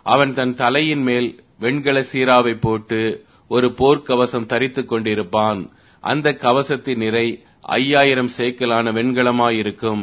அவன் தன் தலையின் மேல் வெண்கல சீராவை போட்டு ஒரு போர்க்கவசம் தரித்துக் கொண்டிருப்பான் அந்த கவசத்தின் நிறை ஐயாயிரம் சேக்கலான வெண்கலமாயிருக்கும்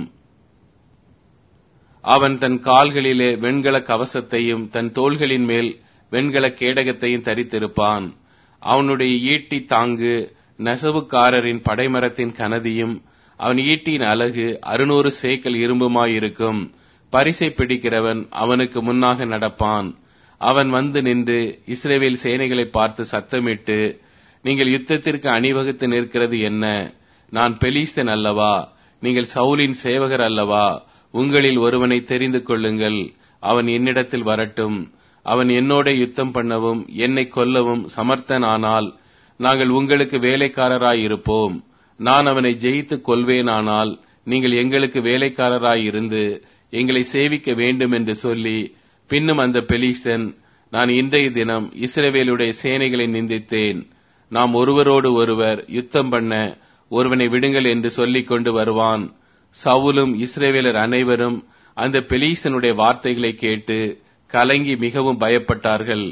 அவன் தன் கால்களிலே வெண்கல கவசத்தையும் தன் தோள்களின் மேல் வெண்கல கேடகத்தையும் தரித்திருப்பான் அவனுடைய ஈட்டி தாங்கு நெசவுக்காரரின் படைமரத்தின் கனதியும் அவன் ஈட்டியின் அழகு அறுநூறு சேக்கல் இரும்புமாயிருக்கும் பரிசை பிடிக்கிறவன் அவனுக்கு முன்னாக நடப்பான் அவன் வந்து நின்று இஸ்ரேவேல் சேனைகளை பார்த்து சத்தமிட்டு நீங்கள் யுத்தத்திற்கு அணிவகுத்து நிற்கிறது என்ன நான் பெலிஸ்தன் அல்லவா நீங்கள் சவுலின் சேவகர் அல்லவா உங்களில் ஒருவனை தெரிந்து கொள்ளுங்கள் அவன் என்னிடத்தில் வரட்டும் அவன் என்னோட யுத்தம் பண்ணவும் என்னை கொல்லவும் சமர்த்தனானால் நாங்கள் உங்களுக்கு வேலைக்காரராயிருப்போம் நான் அவனை ஜெயித்து கொள்வேனானால் நீங்கள் எங்களுக்கு வேலைக்காரராயிருந்து எங்களை சேவிக்க வேண்டும் என்று சொல்லி பின்னும் அந்த பெலிஸ்தன் நான் இன்றைய தினம் இஸ்ரவேலுடைய சேனைகளை நிந்தித்தேன் நாம் ஒருவரோடு ஒருவர் யுத்தம் பண்ண ஒருவனை விடுங்கள் என்று சொல்லிக் கொண்டு வருவான் சவுலும் இஸ்ரேவேலர் அனைவரும் அந்த பெலீசனுடைய வார்த்தைகளை கேட்டு கலங்கி மிகவும் பயப்பட்டார்கள்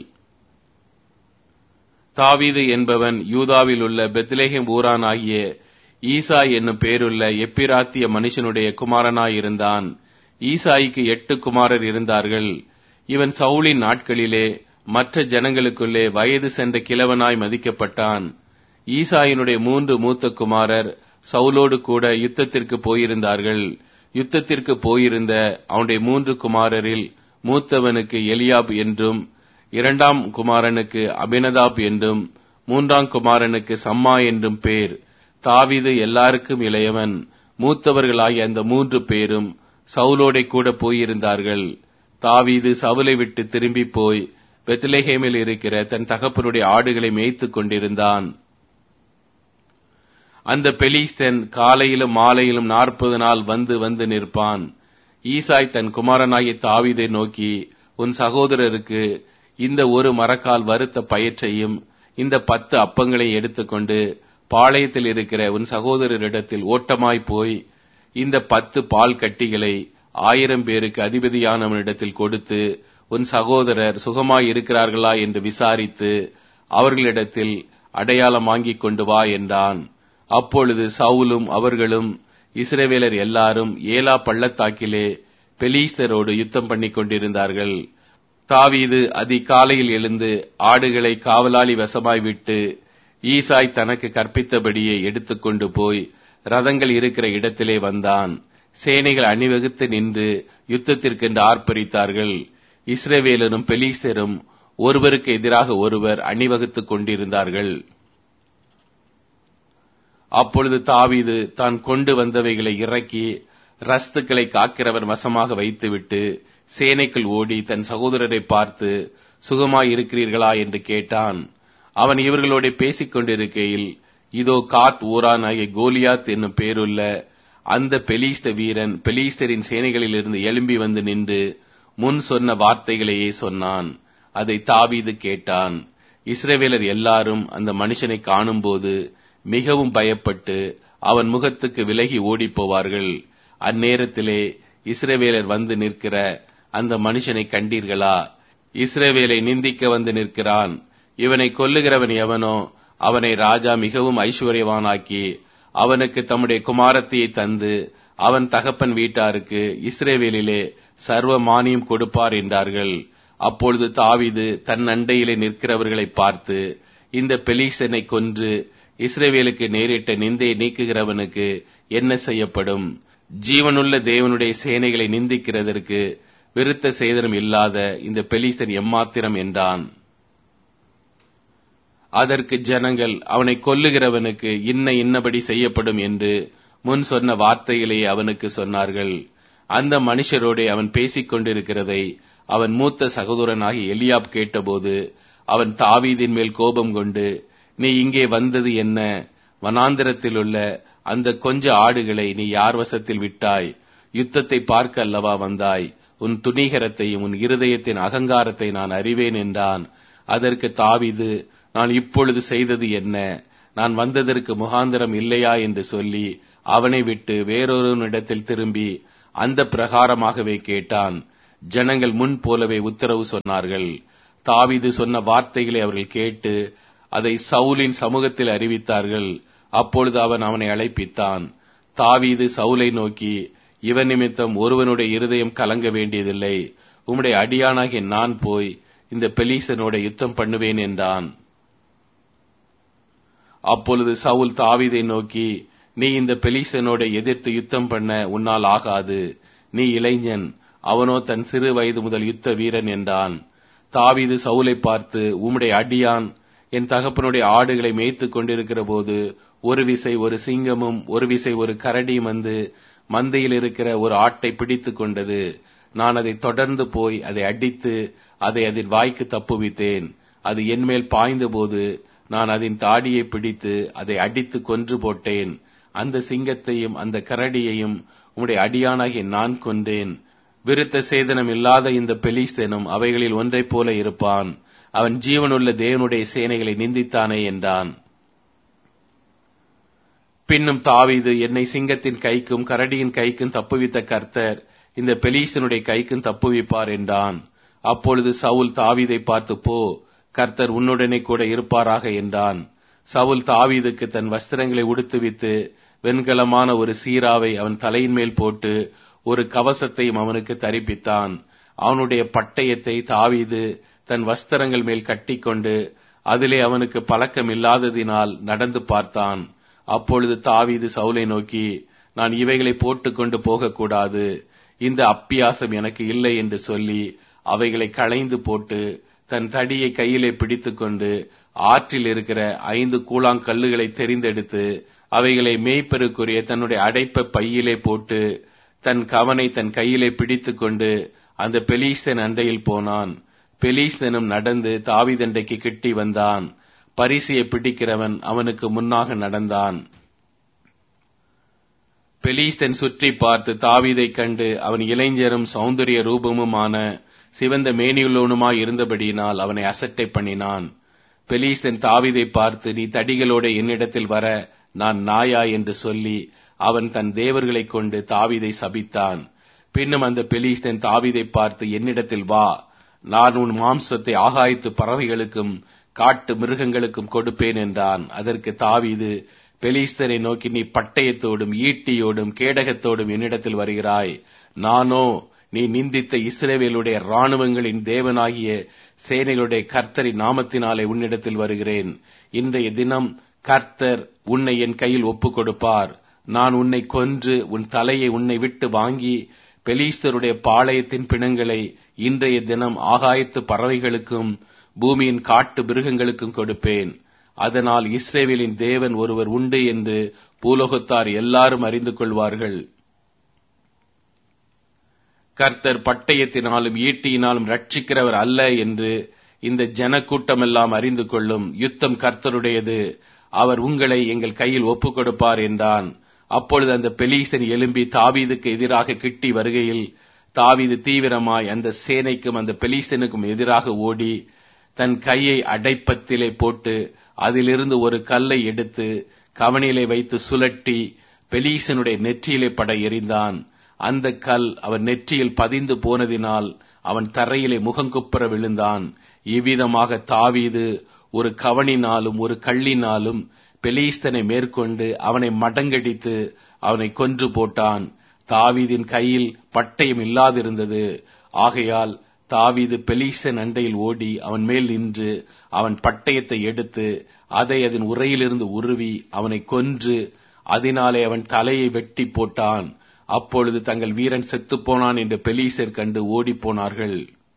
தாவீது என்பவன் யூதாவில் உள்ள பெத்லேஹேம் ஊரான் ஆகிய ஈசா என்னும் பேருள்ள எப்பிராத்திய மனுஷனுடைய குமாரனாயிருந்தான் ஈசாய்க்கு எட்டு குமாரர் இருந்தார்கள் இவன் சவுளின் நாட்களிலே மற்ற ஜனங்களுக்குள்ளே வயது சென்ற கிழவனாய் மதிக்கப்பட்டான் ஈசாயினுடைய மூன்று மூத்த குமாரர் சவுலோடு கூட யுத்தத்திற்கு போயிருந்தார்கள் யுத்தத்திற்கு போயிருந்த அவனுடைய மூன்று குமாரரில் மூத்தவனுக்கு எலியாப் என்றும் இரண்டாம் குமாரனுக்கு அபினதாப் என்றும் மூன்றாம் குமாரனுக்கு சம்மா என்றும் பேர் தாவிது எல்லாருக்கும் இளையவன் மூத்தவர்களாகிய அந்த மூன்று பேரும் சவுலோடை கூட போயிருந்தார்கள் தாவீது சவுலை விட்டு திரும்பி போய் பெத்லேஹேமில் இருக்கிற தன் தகப்பனுடைய ஆடுகளை மேய்த்துக் கொண்டிருந்தான் அந்த பெலிஸ்தன் காலையிலும் மாலையிலும் நாற்பது நாள் வந்து வந்து நிற்பான் ஈசாய் தன் குமாரனாகிய தாவீதை நோக்கி உன் சகோதரருக்கு இந்த ஒரு மரக்கால் வறுத்த பயிற்சையும் இந்த பத்து அப்பங்களை எடுத்துக்கொண்டு பாளையத்தில் இருக்கிற உன் சகோதரரிடத்தில் ஓட்டமாய் போய் இந்த பத்து பால் கட்டிகளை ஆயிரம் பேருக்கு அதிபதியானவனிடத்தில் கொடுத்து உன் சகோதரர் சுகமாய் இருக்கிறார்களா என்று விசாரித்து அவர்களிடத்தில் அடையாளம் வாங்கிக் கொண்டு வா என்றான் அப்பொழுது சவுலும் அவர்களும் இஸ்ரவேலர் எல்லாரும் ஏலா பள்ளத்தாக்கிலே பெலீஸ்தரோடு யுத்தம் பண்ணிக் கொண்டிருந்தார்கள் தாவீது அதிகாலையில் எழுந்து ஆடுகளை காவலாளி வசமாய் விட்டு ஈசாய் தனக்கு கற்பித்தபடியே எடுத்துக்கொண்டு போய் ரதங்கள் இருக்கிற இடத்திலே வந்தான் சேனைகள் அணிவகுத்து நின்று யுத்தத்திற்கென்று ஆர்ப்பரித்தார்கள் இஸ்ரவேலரும் பெலீஸ்தரும் ஒருவருக்கு எதிராக ஒருவர் அணிவகுத்துக் கொண்டிருந்தார்கள் அப்பொழுது தாவீது தான் கொண்டு வந்தவைகளை இறக்கி ரஸ்துக்களை காக்கிறவர் வசமாக வைத்துவிட்டு சேனைக்குள் ஓடி தன் சகோதரரை பார்த்து சுகமாய் இருக்கிறீர்களா என்று கேட்டான் அவன் இவர்களோட பேசிக் கொண்டிருக்கையில் இதோ காத் ஊரான் ஆகிய கோலியாத் என்னும் பேருள்ள அந்த பெலீஸ்த வீரன் பெலீஸ்தரின் சேனைகளிலிருந்து எழும்பி வந்து நின்று முன் சொன்ன வார்த்தைகளையே சொன்னான் அதை தாவீது கேட்டான் இஸ்ரவேலர் எல்லாரும் அந்த மனுஷனை காணும்போது மிகவும் பயப்பட்டு அவன் முகத்துக்கு விலகி ஓடிப் போவார்கள் அந்நேரத்திலே இஸ்ரவேலர் வந்து நிற்கிற அந்த மனுஷனை கண்டீர்களா இஸ்ரவேலை நிந்திக்க வந்து நிற்கிறான் இவனை கொல்லுகிறவன் எவனோ அவனை ராஜா மிகவும் ஐஸ்வர்யவானாக்கி அவனுக்கு தம்முடைய குமாரத்தியை தந்து அவன் தகப்பன் வீட்டாருக்கு இஸ்ரேவேலிலே சர்வ மானியம் கொடுப்பார் என்றார்கள் அப்பொழுது தாவிது தன் அண்டையிலே நிற்கிறவர்களை பார்த்து இந்த பெலீசனை கொன்று இஸ்ரேவேலுக்கு நேரிட்ட நிந்தையை நீக்குகிறவனுக்கு என்ன செய்யப்படும் ஜீவனுள்ள தேவனுடைய சேனைகளை நிந்திக்கிறதற்கு விருத்த சேதனம் இல்லாத இந்த பெலீசன் எம்மாத்திரம் என்றான் அதற்கு ஜனங்கள் அவனை கொல்லுகிறவனுக்கு இன்ன இன்னபடி செய்யப்படும் என்று முன் சொன்ன வார்த்தையிலேயே அவனுக்கு சொன்னார்கள் அந்த மனுஷரோடே அவன் பேசிக் கொண்டிருக்கிறதை அவன் மூத்த சகோதரனாகி எலியாப் கேட்டபோது அவன் தாவீதின் மேல் கோபம் கொண்டு நீ இங்கே வந்தது என்ன வனாந்திரத்தில் உள்ள அந்த கொஞ்ச ஆடுகளை நீ யார் வசத்தில் விட்டாய் யுத்தத்தை பார்க்க அல்லவா வந்தாய் உன் துணிகரத்தையும் உன் இருதயத்தின் அகங்காரத்தை நான் அறிவேன் என்றான் அதற்கு தாவிது நான் இப்பொழுது செய்தது என்ன நான் வந்ததற்கு முகாந்திரம் இல்லையா என்று சொல்லி அவனை விட்டு வேறொருவனிடத்தில் திரும்பி அந்த பிரகாரமாகவே கேட்டான் ஜனங்கள் முன் போலவே உத்தரவு சொன்னார்கள் தாவீது சொன்ன வார்த்தைகளை அவர்கள் கேட்டு அதை சவுலின் சமூகத்தில் அறிவித்தார்கள் அப்பொழுது அவன் அவனை அழைப்பித்தான் தாவீது சவுலை நோக்கி இவன் நிமித்தம் ஒருவனுடைய இருதயம் கலங்க வேண்டியதில்லை உம்முடைய அடியானாகிய நான் போய் இந்த பெலீசனோட யுத்தம் பண்ணுவேன் என்றான் அப்பொழுது சவுல் தாவீதை நோக்கி நீ இந்த பெலீசனோட எதிர்த்து யுத்தம் பண்ண உன்னால் ஆகாது நீ இளைஞன் அவனோ தன் சிறு வயது முதல் யுத்த வீரன் என்றான் தாவீது சவுலை பார்த்து உம்முடைய அடியான் என் தகப்பனுடைய ஆடுகளை மேய்த்துக் கொண்டிருக்கிற போது ஒரு விசை ஒரு சிங்கமும் ஒரு விசை ஒரு கரடியும் வந்து மந்தையில் இருக்கிற ஒரு ஆட்டை பிடித்துக் கொண்டது நான் அதை தொடர்ந்து போய் அதை அடித்து அதை அதன் வாய்க்கு தப்புவித்தேன் அது என்மேல் பாய்ந்தபோது நான் அதன் தாடியை பிடித்து அதை அடித்து கொன்று போட்டேன் அந்த சிங்கத்தையும் அந்த கரடியையும் உம்முடைய அடியானாகிய நான் கொன்றேன் விருத்த சேதனம் இல்லாத இந்த பெலிஸ்தனும் அவைகளில் ஒன்றைப் போல இருப்பான் அவன் ஜீவனுள்ள தேவனுடைய சேனைகளை நிந்தித்தானே என்றான் பின்னும் தாவீது என்னை சிங்கத்தின் கைக்கும் கரடியின் கைக்கும் தப்புவித்த கர்த்தர் இந்த பெலீசனுடைய கைக்கும் தப்புவிப்பார் என்றான் அப்பொழுது சவுல் தாவீதை பார்த்து போ கர்த்தர் உன்னுடனே கூட இருப்பாராக என்றான் சவுல் தாவீதுக்கு தன் வஸ்திரங்களை உடுத்துவித்து வெண்கலமான ஒரு சீராவை அவன் தலையின் மேல் போட்டு ஒரு கவசத்தையும் அவனுக்கு தரிப்பித்தான் அவனுடைய பட்டயத்தை தாவீது தன் வஸ்திரங்கள் மேல் கட்டிக்கொண்டு அதிலே அவனுக்கு பழக்கம் இல்லாததினால் நடந்து பார்த்தான் அப்பொழுது தாவீது சவுலை நோக்கி நான் இவைகளை போட்டுக்கொண்டு போகக்கூடாது இந்த அப்பியாசம் எனக்கு இல்லை என்று சொல்லி அவைகளை களைந்து போட்டு தன் தடியை கையிலே பிடித்துக்கொண்டு ஆற்றில் இருக்கிற ஐந்து கூழாங்கல்லுகளை தெரிந்தெடுத்து அவைகளை மேய்ப்பெருக்குரிய தன்னுடைய அடைப்ப பையிலே போட்டு தன் கவனை தன் கையிலே பிடித்துக்கொண்டு அந்த பெலீஸ்தன் அண்டையில் போனான் பெலீஸ்தனும் நடந்து தாவிதண்டைக்கு கிட்டி வந்தான் பரிசையை பிடிக்கிறவன் அவனுக்கு முன்னாக நடந்தான் பெலீஸ்தன் சுற்றி பார்த்து தாவீதை கண்டு அவன் இளைஞரும் சௌந்தரிய ரூபமுமான சிவந்த மேனியுள்ளவனுமாய் இருந்தபடியினால் அவனை அசட்டை பண்ணினான் பெலீஸ்தன் தாவீதை பார்த்து நீ தடிகளோட என்னிடத்தில் வர நான் நாயா என்று சொல்லி அவன் தன் தேவர்களைக் கொண்டு தாவீதை சபித்தான் பின்னும் அந்த பெலீஸ்தன் தாவீதை பார்த்து என்னிடத்தில் வா நான் உன் மாம்சத்தை ஆகாயத்து பறவைகளுக்கும் காட்டு மிருகங்களுக்கும் கொடுப்பேன் என்றான் அதற்கு தாவீது பெலிஸ்தரை நோக்கி நீ பட்டயத்தோடும் ஈட்டியோடும் கேடகத்தோடும் என்னிடத்தில் வருகிறாய் நானோ நீ நிந்தித்த இஸ்ரேவேலுடைய இராணுவங்களின் தேவனாகிய சேனைகளுடைய கர்த்தரின் நாமத்தினாலே உன்னிடத்தில் வருகிறேன் இன்றைய தினம் கர்த்தர் உன்னை என் கையில் ஒப்புக் கொடுப்பார் நான் உன்னை கொன்று உன் தலையை உன்னை விட்டு வாங்கி பெலீஸ்தருடைய பாளையத்தின் பிணங்களை இன்றைய தினம் ஆகாயத்து பறவைகளுக்கும் பூமியின் காட்டு மிருகங்களுக்கும் கொடுப்பேன் அதனால் இஸ்ரேவேலின் தேவன் ஒருவர் உண்டு என்று பூலோகத்தார் எல்லாரும் அறிந்து கொள்வார்கள் கர்த்தர் பட்டயத்தினாலும் ஈட்டியினாலும் ரட்சிக்கிறவர் அல்ல என்று இந்த ஜனக்கூட்டமெல்லாம் அறிந்து கொள்ளும் யுத்தம் கர்த்தருடையது அவர் உங்களை எங்கள் கையில் ஒப்புக் கொடுப்பார் என்றான் அப்பொழுது அந்த பெலீசன் எழும்பி தாவீதுக்கு எதிராக கிட்டி வருகையில் தாவீது தீவிரமாய் அந்த சேனைக்கும் அந்த பெலீசனுக்கும் எதிராக ஓடி தன் கையை அடைப்பத்திலே போட்டு அதிலிருந்து ஒரு கல்லை எடுத்து கவனிலே வைத்து சுழட்டி பெலீசனுடைய நெற்றியிலே பட எறிந்தான் அந்த கல் அவன் நெற்றியில் பதிந்து போனதினால் அவன் தரையிலே முகங்குப்புற விழுந்தான் இவ்விதமாக தாவீது ஒரு கவனினாலும் ஒரு கள்ளினாலும் பெலீஸ்தனை மேற்கொண்டு அவனை மடங்கடித்து அவனை கொன்று போட்டான் தாவீதின் கையில் பட்டயம் இல்லாதிருந்தது ஆகையால் தாவீது பெலீசன் அண்டையில் ஓடி அவன் மேல் நின்று அவன் பட்டயத்தை எடுத்து அதை அதன் உரையிலிருந்து உருவி அவனை கொன்று அதனாலே அவன் தலையை வெட்டி போட்டான் அப்பொழுது தங்கள் வீரன் செத்துப்போனான் என்று பெலீசர் கண்டு ஓடிப்போனார்கள்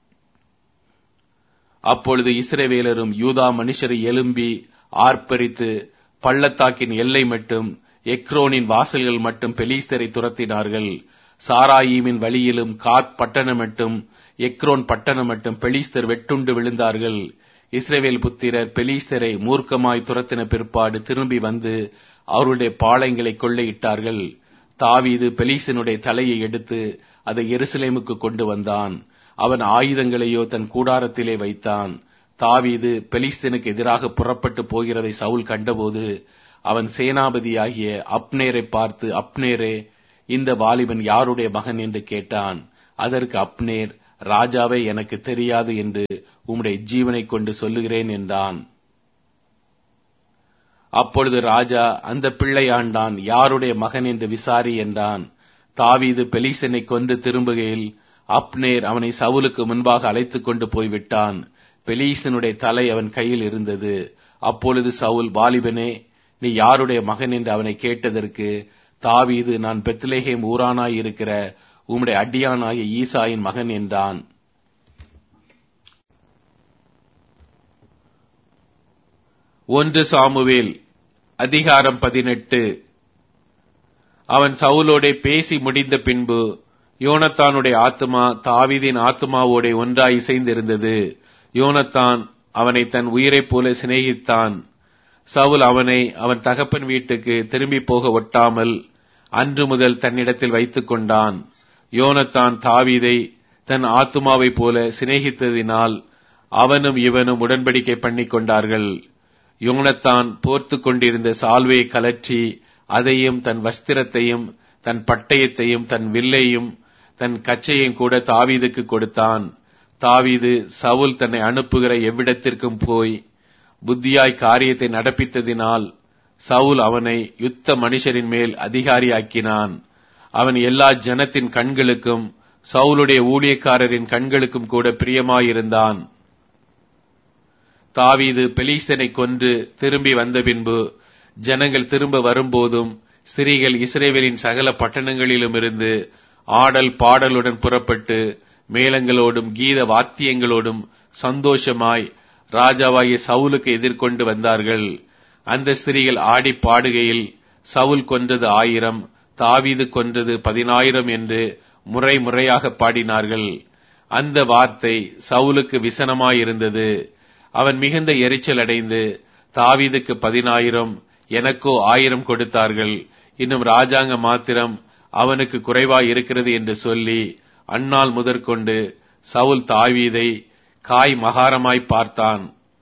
அப்பொழுது இஸ்ரவேலரும் யூதா மனுஷரை எழும்பி ஆர்ப்பரித்து பள்ளத்தாக்கின் எல்லை மட்டும் எக்ரோனின் வாசல்கள் மட்டும் பெலீஸ்தரை துரத்தினார்கள் சாராயீமின் வழியிலும் காத் பட்டணம் மட்டும் எக்ரோன் பட்டணம் மட்டும் பெலிஸ்தர் வெட்டுண்டு விழுந்தார்கள் இஸ்ரேவேல் புத்திரர் பெலிஸ்தரை மூர்க்கமாய் துரத்தின பிற்பாடு திரும்பி வந்து அவருடைய பாளையங்களை கொள்ளையிட்டார்கள் தாவீது பெலீசனுடைய தலையை எடுத்து அதை எருசலேமுக்கு கொண்டு வந்தான் அவன் ஆயுதங்களையோ தன் கூடாரத்திலே வைத்தான் தாவீது பெலிஸ்தனுக்கு எதிராக புறப்பட்டு போகிறதை சவுல் கண்டபோது அவன் சேனாபதியாகிய அப்னேரை பார்த்து அப்னேரே இந்த வாலிபன் யாருடைய மகன் என்று கேட்டான் அதற்கு அப்னேர் ராஜாவை எனக்கு தெரியாது என்று உம்முடைய ஜீவனை கொண்டு சொல்லுகிறேன் என்றான் அப்பொழுது ராஜா அந்த பிள்ளையாண்டான் யாருடைய மகன் என்று விசாரி என்றான் தாவீது பெலிசனை கொண்டு திரும்புகையில் அப்னேர் அவனை சவுலுக்கு முன்பாக அழைத்துக் கொண்டு போய்விட்டான் பெலீசனுடைய தலை அவன் கையில் இருந்தது அப்பொழுது சவுல் வாலிபனே நீ யாருடைய மகன் என்று அவனை கேட்டதற்கு தாவீது நான் பெத்லேஹேம் ஊரானாய் இருக்கிற உம்முடைய அடியானாகிய ஈசாயின் மகன் என்றான் ஒன்று சாமுவேல் அதிகாரம் பதினெட்டு அவன் சவுலோடே பேசி முடிந்த பின்பு யோனத்தானுடைய ஆத்மா தாவீதின் ஆத்மாவோட ஒன்றாய் இசைந்திருந்தது யோனத்தான் அவனை தன் உயிரைப் போல சிநேகித்தான் சவுல் அவனை அவன் தகப்பன் வீட்டுக்கு திரும்பி போக ஒட்டாமல் அன்று முதல் தன்னிடத்தில் வைத்துக் கொண்டான் யோனத்தான் தாவீதை தன் ஆத்துமாவைப் போல சிநேகித்ததினால் அவனும் இவனும் உடன்படிக்கை பண்ணிக் கொண்டார்கள் யோனத்தான் போர்த்து கொண்டிருந்த சால்வையை கலற்றி அதையும் தன் வஸ்திரத்தையும் தன் பட்டயத்தையும் தன் வில்லையும் தன் கச்சையும் கூட தாவீதுக்கு கொடுத்தான் தாவீது சவுல் தன்னை அனுப்புகிற எவ்விடத்திற்கும் போய் புத்தியாய் காரியத்தை நடப்பித்ததினால் சவுல் அவனை யுத்த மனுஷரின் மேல் அதிகாரியாக்கினான் அவன் எல்லா ஜனத்தின் கண்களுக்கும் சவுலுடைய ஊழியக்காரரின் கண்களுக்கும் கூட பிரியமாயிருந்தான் தாவீது பெலீஸ்தனை கொன்று திரும்பி வந்த பின்பு ஜனங்கள் திரும்ப வரும்போதும் ஸ்திரீகள் இஸ்ரேவேலின் சகல பட்டணங்களிலும் இருந்து ஆடல் பாடலுடன் புறப்பட்டு மேளங்களோடும் கீத வாத்தியங்களோடும் சந்தோஷமாய் ராஜாவாகிய சவுலுக்கு எதிர்கொண்டு வந்தார்கள் அந்த ஸ்திரீகள் ஆடி பாடுகையில் சவுல் கொன்றது ஆயிரம் தாவீது கொன்றது பதினாயிரம் என்று முறை முறையாக பாடினார்கள் அந்த வார்த்தை சவுலுக்கு விசனமாயிருந்தது அவன் மிகுந்த எரிச்சல் அடைந்து தாவீதுக்கு பதினாயிரம் எனக்கோ ஆயிரம் கொடுத்தார்கள் இன்னும் ராஜாங்க மாத்திரம் அவனுக்கு குறைவாய் இருக்கிறது என்று சொல்லி அந்நாள் முதற்கொண்டு சவுல் தாவீதை காய் மகாரமாய் பார்த்தான்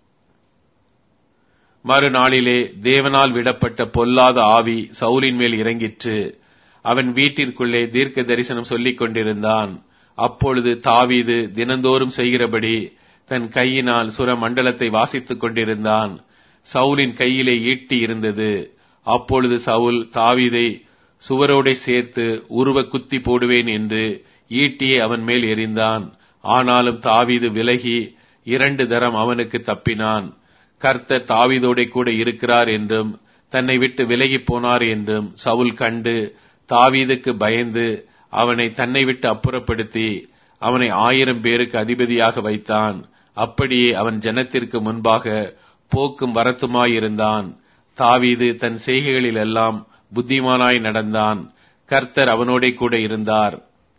மறுநாளிலே தேவனால் விடப்பட்ட பொல்லாத ஆவி சவுலின் மேல் இறங்கிற்று அவன் வீட்டிற்குள்ளே தீர்க்க தரிசனம் சொல்லிக் கொண்டிருந்தான் அப்பொழுது தாவீது தினந்தோறும் செய்கிறபடி தன் கையினால் சுர மண்டலத்தை வாசித்துக் கொண்டிருந்தான் சவுலின் கையிலே ஈட்டி இருந்தது அப்பொழுது சவுல் தாவீதை சுவரோடே சேர்த்து உருவ குத்தி போடுவேன் என்று ஈட்டியை அவன் மேல் எறிந்தான் ஆனாலும் தாவீது விலகி இரண்டு தரம் அவனுக்கு தப்பினான் கர்த்தர் தாவீதோடே கூட இருக்கிறார் என்றும் தன்னை விட்டு விலகி போனார் என்றும் சவுல் கண்டு தாவீதுக்கு பயந்து அவனை தன்னை விட்டு அப்புறப்படுத்தி அவனை ஆயிரம் பேருக்கு அதிபதியாக வைத்தான் அப்படியே அவன் ஜனத்திற்கு முன்பாக போக்கும் வரத்துமாயிருந்தான் தாவீது தன் செய்கைகளில் எல்லாம் புத்திமானாய் நடந்தான் கர்த்தர் அவனோடே கூட இருந்தார்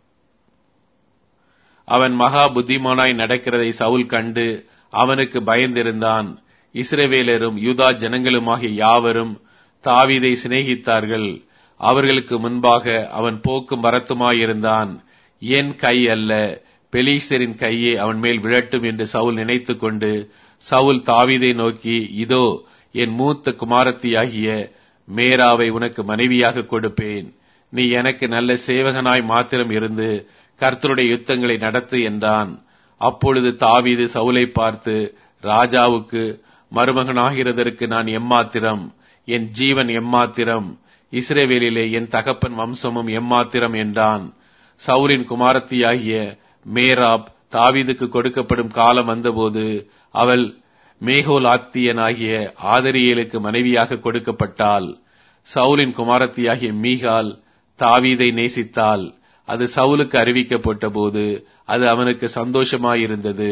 அவன் மகா புத்திமானாய் நடக்கிறதை சவுல் கண்டு அவனுக்கு பயந்திருந்தான் இஸ்ரவேலரும் யூதா ஜனங்களுமாகிய யாவரும் தாவீதை சிநேகித்தார்கள் அவர்களுக்கு முன்பாக அவன் போக்கும் வரத்துமாயிருந்தான் என் கை அல்ல பெலீசரின் கையே அவன் மேல் விழட்டும் என்று சவுல் நினைத்துக் கொண்டு சவுல் தாவீதை நோக்கி இதோ என் மூத்த குமாரத்தியாகிய மேராவை உனக்கு மனைவியாக கொடுப்பேன் நீ எனக்கு நல்ல சேவகனாய் மாத்திரம் இருந்து கர்த்தருடைய யுத்தங்களை நடத்து என்றான் அப்பொழுது தாவீது சவுலை பார்த்து ராஜாவுக்கு மருமகனாகிறதற்கு நான் எம்மாத்திரம் என் ஜீவன் எம்மாத்திரம் இஸ்ரேவேலிலே என் தகப்பன் வம்சமும் எம்மாத்திரம் என்றான் சவுலின் குமாரத்தியாகிய மேராப் தாவீதுக்கு கொடுக்கப்படும் காலம் வந்தபோது அவள் மேகோலாத்தியனாகிய ஆதரியலுக்கு மனைவியாக கொடுக்கப்பட்டாள் சவுலின் குமாரத்தியாகிய மீகால் தாவீதை நேசித்தாள் அது சவுலுக்கு அறிவிக்கப்பட்ட போது அது அவனுக்கு சந்தோஷமாயிருந்தது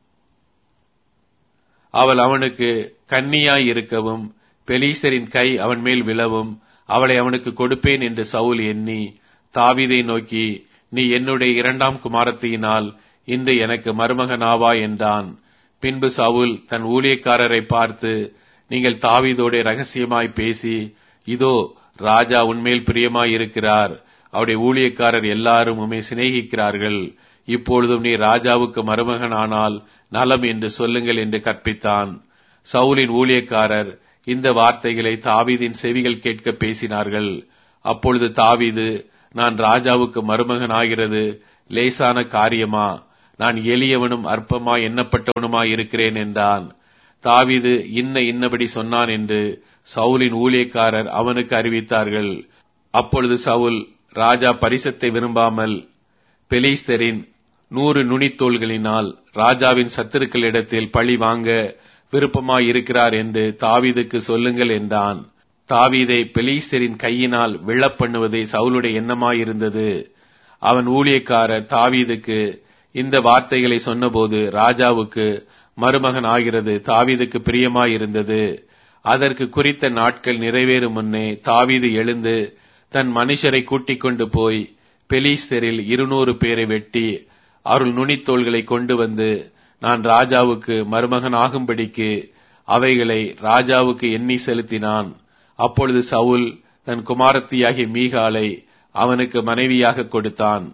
அவள் அவனுக்கு கன்னியாய் இருக்கவும் பெலீசரின் கை அவன் மேல் விழவும் அவளை அவனுக்கு கொடுப்பேன் என்று சவுல் எண்ணி தாவீதை நோக்கி நீ என்னுடைய இரண்டாம் குமாரத்தியினால் இன்று எனக்கு மருமகனாவா என்றான் பின்பு சவுல் தன் ஊழியக்காரரை பார்த்து நீங்கள் தாவீதோட ரகசியமாய் பேசி இதோ ராஜா உன்மேல் பிரியமாய் இருக்கிறார் அவருடைய ஊழியக்காரர் எல்லாரும் உண்மை சிநேகிக்கிறார்கள் இப்பொழுதும் நீ ராஜாவுக்கு மருமகனானால் நலம் என்று சொல்லுங்கள் என்று கற்பித்தான் சவுலின் ஊழியக்காரர் இந்த வார்த்தைகளை தாவீதின் செவிகள் கேட்க பேசினார்கள் அப்பொழுது தாவீது நான் ராஜாவுக்கு மருமகன் ஆகிறது லேசான காரியமா நான் எளியவனும் அற்பமாய் எண்ணப்பட்டவனுமாய் இருக்கிறேன் என்றான் தாவீது இன்ன இன்னபடி சொன்னான் என்று சவுலின் ஊழியக்காரர் அவனுக்கு அறிவித்தார்கள் அப்பொழுது சவுல் ராஜா பரிசத்தை விரும்பாமல் பெலிஸ்தரின் நூறு நுனித்தோள்களினால் ராஜாவின் சத்துருக்களிடத்தில் பழி வாங்க விருப்பமாய் இருக்கிறார் என்று தாவீதுக்கு சொல்லுங்கள் என்றான் தாவீதை பெலிஸ்தரின் கையினால் விழப்பண்ணுவதே சவுலுடைய எண்ணமாயிருந்தது அவன் ஊழியக்காரர் தாவீதுக்கு இந்த வார்த்தைகளை சொன்னபோது ராஜாவுக்கு மருமகன் ஆகிறது தாவீதுக்கு பிரியமாயிருந்தது அதற்கு குறித்த நாட்கள் நிறைவேறும் முன்னே தாவீது எழுந்து தன் மனுஷரை கூட்டிக் கொண்டு போய் பெலிஸ்தரில் இருநூறு பேரை வெட்டி அருள் நுனித்தோள்களை கொண்டு வந்து நான் ராஜாவுக்கு மருமகன் ஆகும்படிக்கு அவைகளை ராஜாவுக்கு எண்ணி செலுத்தினான் அப்பொழுது சவுல் தன் குமாரத்தியாகிய மீகாலை அவனுக்கு மனைவியாக கொடுத்தான்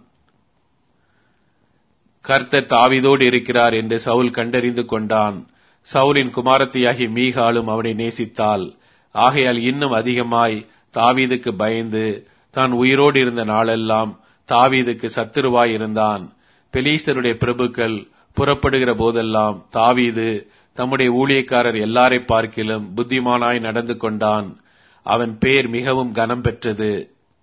கர்த்தர் தாவிதோடு இருக்கிறார் என்று சவுல் கண்டறிந்து கொண்டான் சவுலின் குமாரத்தியாகிய மீகாலும் அவனை நேசித்தாள் ஆகையால் இன்னும் அதிகமாய் தாவீதுக்கு பயந்து தான் உயிரோடு இருந்த நாளெல்லாம் தாவீதுக்கு சத்துருவாய் இருந்தான் பெலீஸ்தருடைய பிரபுக்கள் புறப்படுகிற போதெல்லாம் தாவீது தம்முடைய ஊழியக்காரர் எல்லாரை பார்க்கிலும் புத்திமானாய் நடந்து கொண்டான் அவன் பேர் மிகவும் கனம் பெற்றது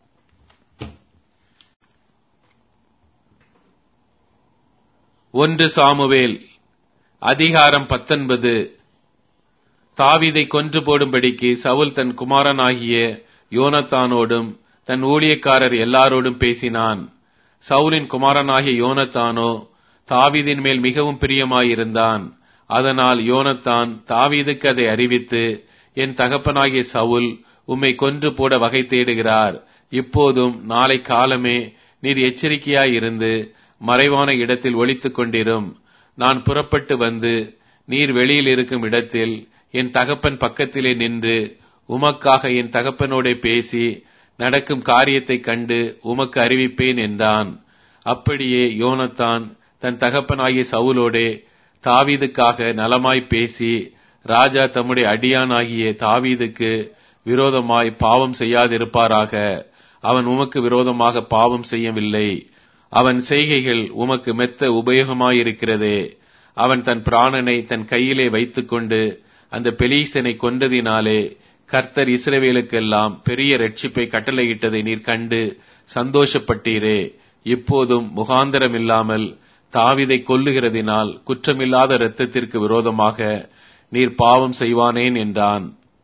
ஒன்று சாமுவேல் அதிகாரம் பத்தொன்பது தாவீதை கொன்று போடும்படிக்கு சவுல் தன் குமாரனாகிய யோனத்தானோடும் தன் ஊழியக்காரர் எல்லாரோடும் பேசினான் சவுலின் குமாரனாகிய யோனத்தானோ தாவீதின் மேல் மிகவும் பிரியமாயிருந்தான் அதனால் யோனத்தான் தாவீதுக்கு அதை அறிவித்து என் தகப்பனாகிய சவுல் உம்மை கொன்று போட வகை தேடுகிறார் இப்போதும் நாளை காலமே நீர் எச்சரிக்கையாயிருந்து மறைவான இடத்தில் ஒளித்துக் கொண்டிரும் நான் புறப்பட்டு வந்து நீர் வெளியில் இருக்கும் இடத்தில் என் தகப்பன் பக்கத்திலே நின்று உமக்காக என் தகப்பனோட பேசி நடக்கும் காரியத்தைக் கண்டு உமக்கு அறிவிப்பேன் என்றான் அப்படியே யோனத்தான் தன் தகப்பனாகிய சவுலோடே தாவீதுக்காக நலமாய் பேசி ராஜா தம்முடைய அடியானாகிய தாவீதுக்கு விரோதமாய் பாவம் செய்யாதிருப்பாராக அவன் உமக்கு விரோதமாக பாவம் செய்யவில்லை அவன் செய்கைகள் உமக்கு மெத்த உபயோகமாயிருக்கிறதே அவன் தன் பிராணனை தன் கையிலே வைத்துக்கொண்டு அந்த பெலீஸ்தனை கொன்றதினாலே கர்த்தர் இஸ்ரவேலுக்கெல்லாம் பெரிய ரட்சிப்பை கட்டளையிட்டதை நீர் கண்டு சந்தோஷப்பட்டீரே இப்போதும் முகாந்தரம் இல்லாமல் தாவிதை கொல்லுகிறதினால் குற்றமில்லாத இரத்தத்திற்கு விரோதமாக நீர் பாவம் செய்வானேன் என்றான்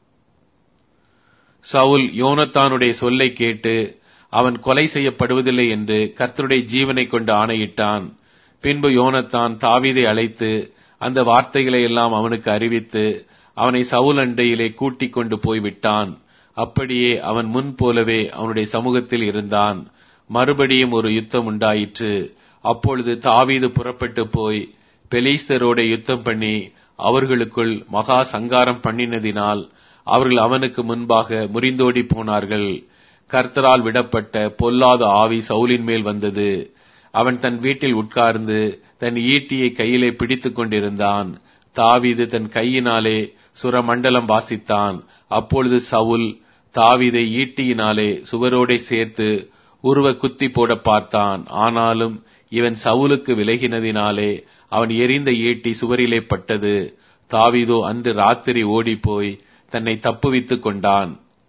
சவுல் யோனத்தானுடைய சொல்லை கேட்டு அவன் கொலை செய்யப்படுவதில்லை என்று கர்த்தருடைய ஜீவனை கொண்டு ஆணையிட்டான் பின்பு யோனத்தான் தாவீதை அழைத்து அந்த வார்த்தைகளை எல்லாம் அவனுக்கு அறிவித்து அவனை சவுல் அண்டையிலே கூட்டிக் கொண்டு போய்விட்டான் அப்படியே அவன் முன் போலவே அவனுடைய சமூகத்தில் இருந்தான் மறுபடியும் ஒரு யுத்தம் உண்டாயிற்று அப்பொழுது தாவீது புறப்பட்டு போய் பெலீஸ்தரோட யுத்தம் பண்ணி அவர்களுக்குள் மகா சங்காரம் பண்ணினதினால் அவர்கள் அவனுக்கு முன்பாக முறிந்தோடி போனார்கள் கர்த்தரால் விடப்பட்ட பொல்லாத ஆவி சவுலின் மேல் வந்தது அவன் தன் வீட்டில் உட்கார்ந்து தன் ஈட்டியை கையிலே பிடித்துக் கொண்டிருந்தான் தாவீது தன் கையினாலே சுரமண்டலம் வாசித்தான் அப்பொழுது சவுல் தாவீதை ஈட்டியினாலே சுவரோடே சேர்த்து உருவ குத்தி போட பார்த்தான் ஆனாலும் இவன் சவுலுக்கு விலகினதினாலே அவன் எரிந்த ஈட்டி சுவரிலே பட்டது தாவீதோ அன்று ராத்திரி ஓடிப்போய் தன்னை தப்புவித்துக் கொண்டான்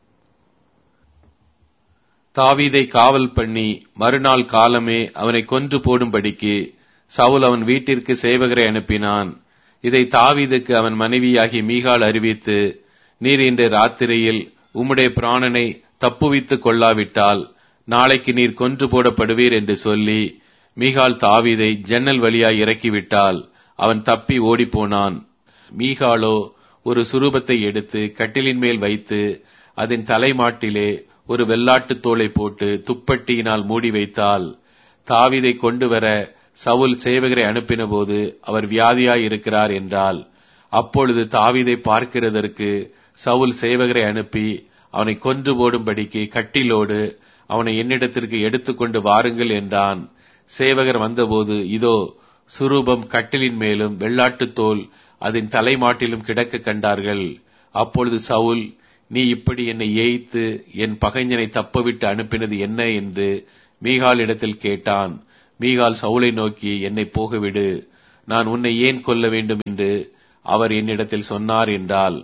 தாவீதை காவல் பண்ணி மறுநாள் காலமே அவனை கொன்று போடும்படிக்கு சவுல் அவன் வீட்டிற்கு சேவகரை அனுப்பினான் இதை தாவீதுக்கு அவன் மனைவியாகி மீகால் அறிவித்து நீர் இன்று ராத்திரியில் உம்முடைய பிராணனை தப்புவித்துக் கொள்ளாவிட்டால் நாளைக்கு நீர் கொன்று போடப்படுவீர் என்று சொல்லி மீகால் தாவீதை ஜன்னல் வழியாய் இறக்கிவிட்டால் அவன் தப்பி ஓடிப்போனான் மீகாலோ ஒரு சுரூபத்தை எடுத்து கட்டிலின் மேல் வைத்து அதன் தலைமாட்டிலே ஒரு வெள்ளாட்டுத் தோலை போட்டு துப்பட்டியினால் மூடி வைத்தால் தாவீதை கொண்டு வர சவுல் சேவகரை அனுப்பினபோது அவர் வியாதியாய் இருக்கிறார் என்றால் அப்பொழுது தாவீதை பார்க்கிறதற்கு சவுல் சேவகரை அனுப்பி அவனை கொன்று போடும்படிக்கு கட்டிலோடு அவனை என்னிடத்திற்கு எடுத்துக்கொண்டு வாருங்கள் என்றான் சேவகர் வந்தபோது இதோ சுரூபம் கட்டிலின் மேலும் வெள்ளாட்டுத் தோல் அதன் தலைமாட்டிலும் கிடக்க கண்டார்கள் அப்பொழுது சவுல் நீ இப்படி என்னை ஏய்த்து என் பகைஞனை தப்பவிட்டு அனுப்பினது என்ன என்று மீகாலிடத்தில் கேட்டான் மீகால் சவுலை நோக்கி என்னை போகவிடு நான் உன்னை ஏன் கொல்ல வேண்டும் என்று அவர் என்னிடத்தில் சொன்னார் என்றால்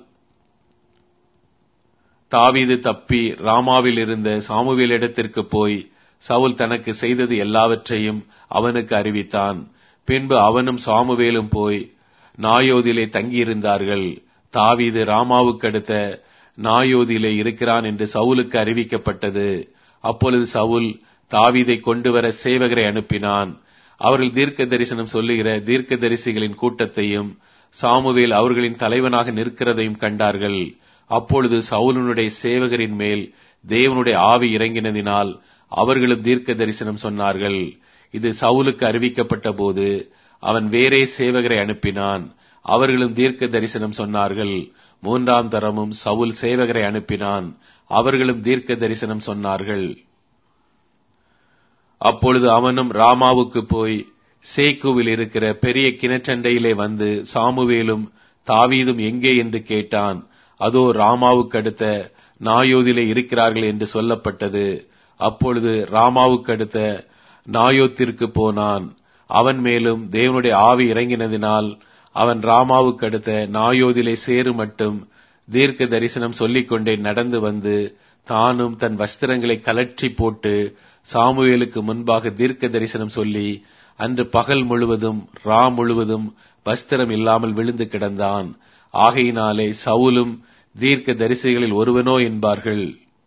தாவீது தப்பி ராமாவில் இருந்த சாமுவேலிடத்திற்கு போய் சவுல் தனக்கு செய்தது எல்லாவற்றையும் அவனுக்கு அறிவித்தான் பின்பு அவனும் சாமுவேலும் போய் நாயோதிலே தங்கியிருந்தார்கள் தாவீது ராமாவுக்கு அடுத்த நாயோதிலே இருக்கிறான் என்று சவுலுக்கு அறிவிக்கப்பட்டது அப்பொழுது சவுல் தாவீதை கொண்டு வர சேவகரை அனுப்பினான் அவர்கள் தீர்க்க தரிசனம் சொல்லுகிற தீர்க்க தரிசிகளின் கூட்டத்தையும் சாமுவேல் அவர்களின் தலைவனாக நிற்கிறதையும் கண்டார்கள் அப்பொழுது சவுலனுடைய சேவகரின் மேல் தேவனுடைய ஆவி இறங்கினதினால் அவர்களும் தீர்க்க தரிசனம் சொன்னார்கள் இது சவுலுக்கு அறிவிக்கப்பட்ட போது அவன் வேறே சேவகரை அனுப்பினான் அவர்களும் தீர்க்க தரிசனம் சொன்னார்கள் மூன்றாம் தரமும் சவுல் சேவகரை அனுப்பினான் அவர்களும் தீர்க்க தரிசனம் சொன்னார்கள் அப்பொழுது அவனும் ராமாவுக்கு போய் சேக்குவில் இருக்கிற பெரிய கிணற்றண்டையிலே வந்து சாமுவேலும் தாவீதும் எங்கே என்று கேட்டான் அதோ ராமாவுக்கு அடுத்த நாயோதிலே இருக்கிறார்கள் என்று சொல்லப்பட்டது அப்பொழுது ராமாவுக்கு அடுத்த நாயோத்திற்கு போனான் அவன் மேலும் தேவனுடைய ஆவி இறங்கினதினால் அவன் ராமாவுக்கு அடுத்த நாயோதிலே சேரு மட்டும் தீர்க்க தரிசனம் சொல்லிக் கொண்டே நடந்து வந்து தானும் தன் வஸ்திரங்களை கலற்றி போட்டு சாமுவேலுக்கு முன்பாக தீர்க்க தரிசனம் சொல்லி அன்று பகல் முழுவதும் ரா முழுவதும் வஸ்திரம் இல்லாமல் விழுந்து கிடந்தான் ஆகையினாலே சவுலும் தீர்க்க தரிசிகளில் ஒருவனோ என்பார்கள்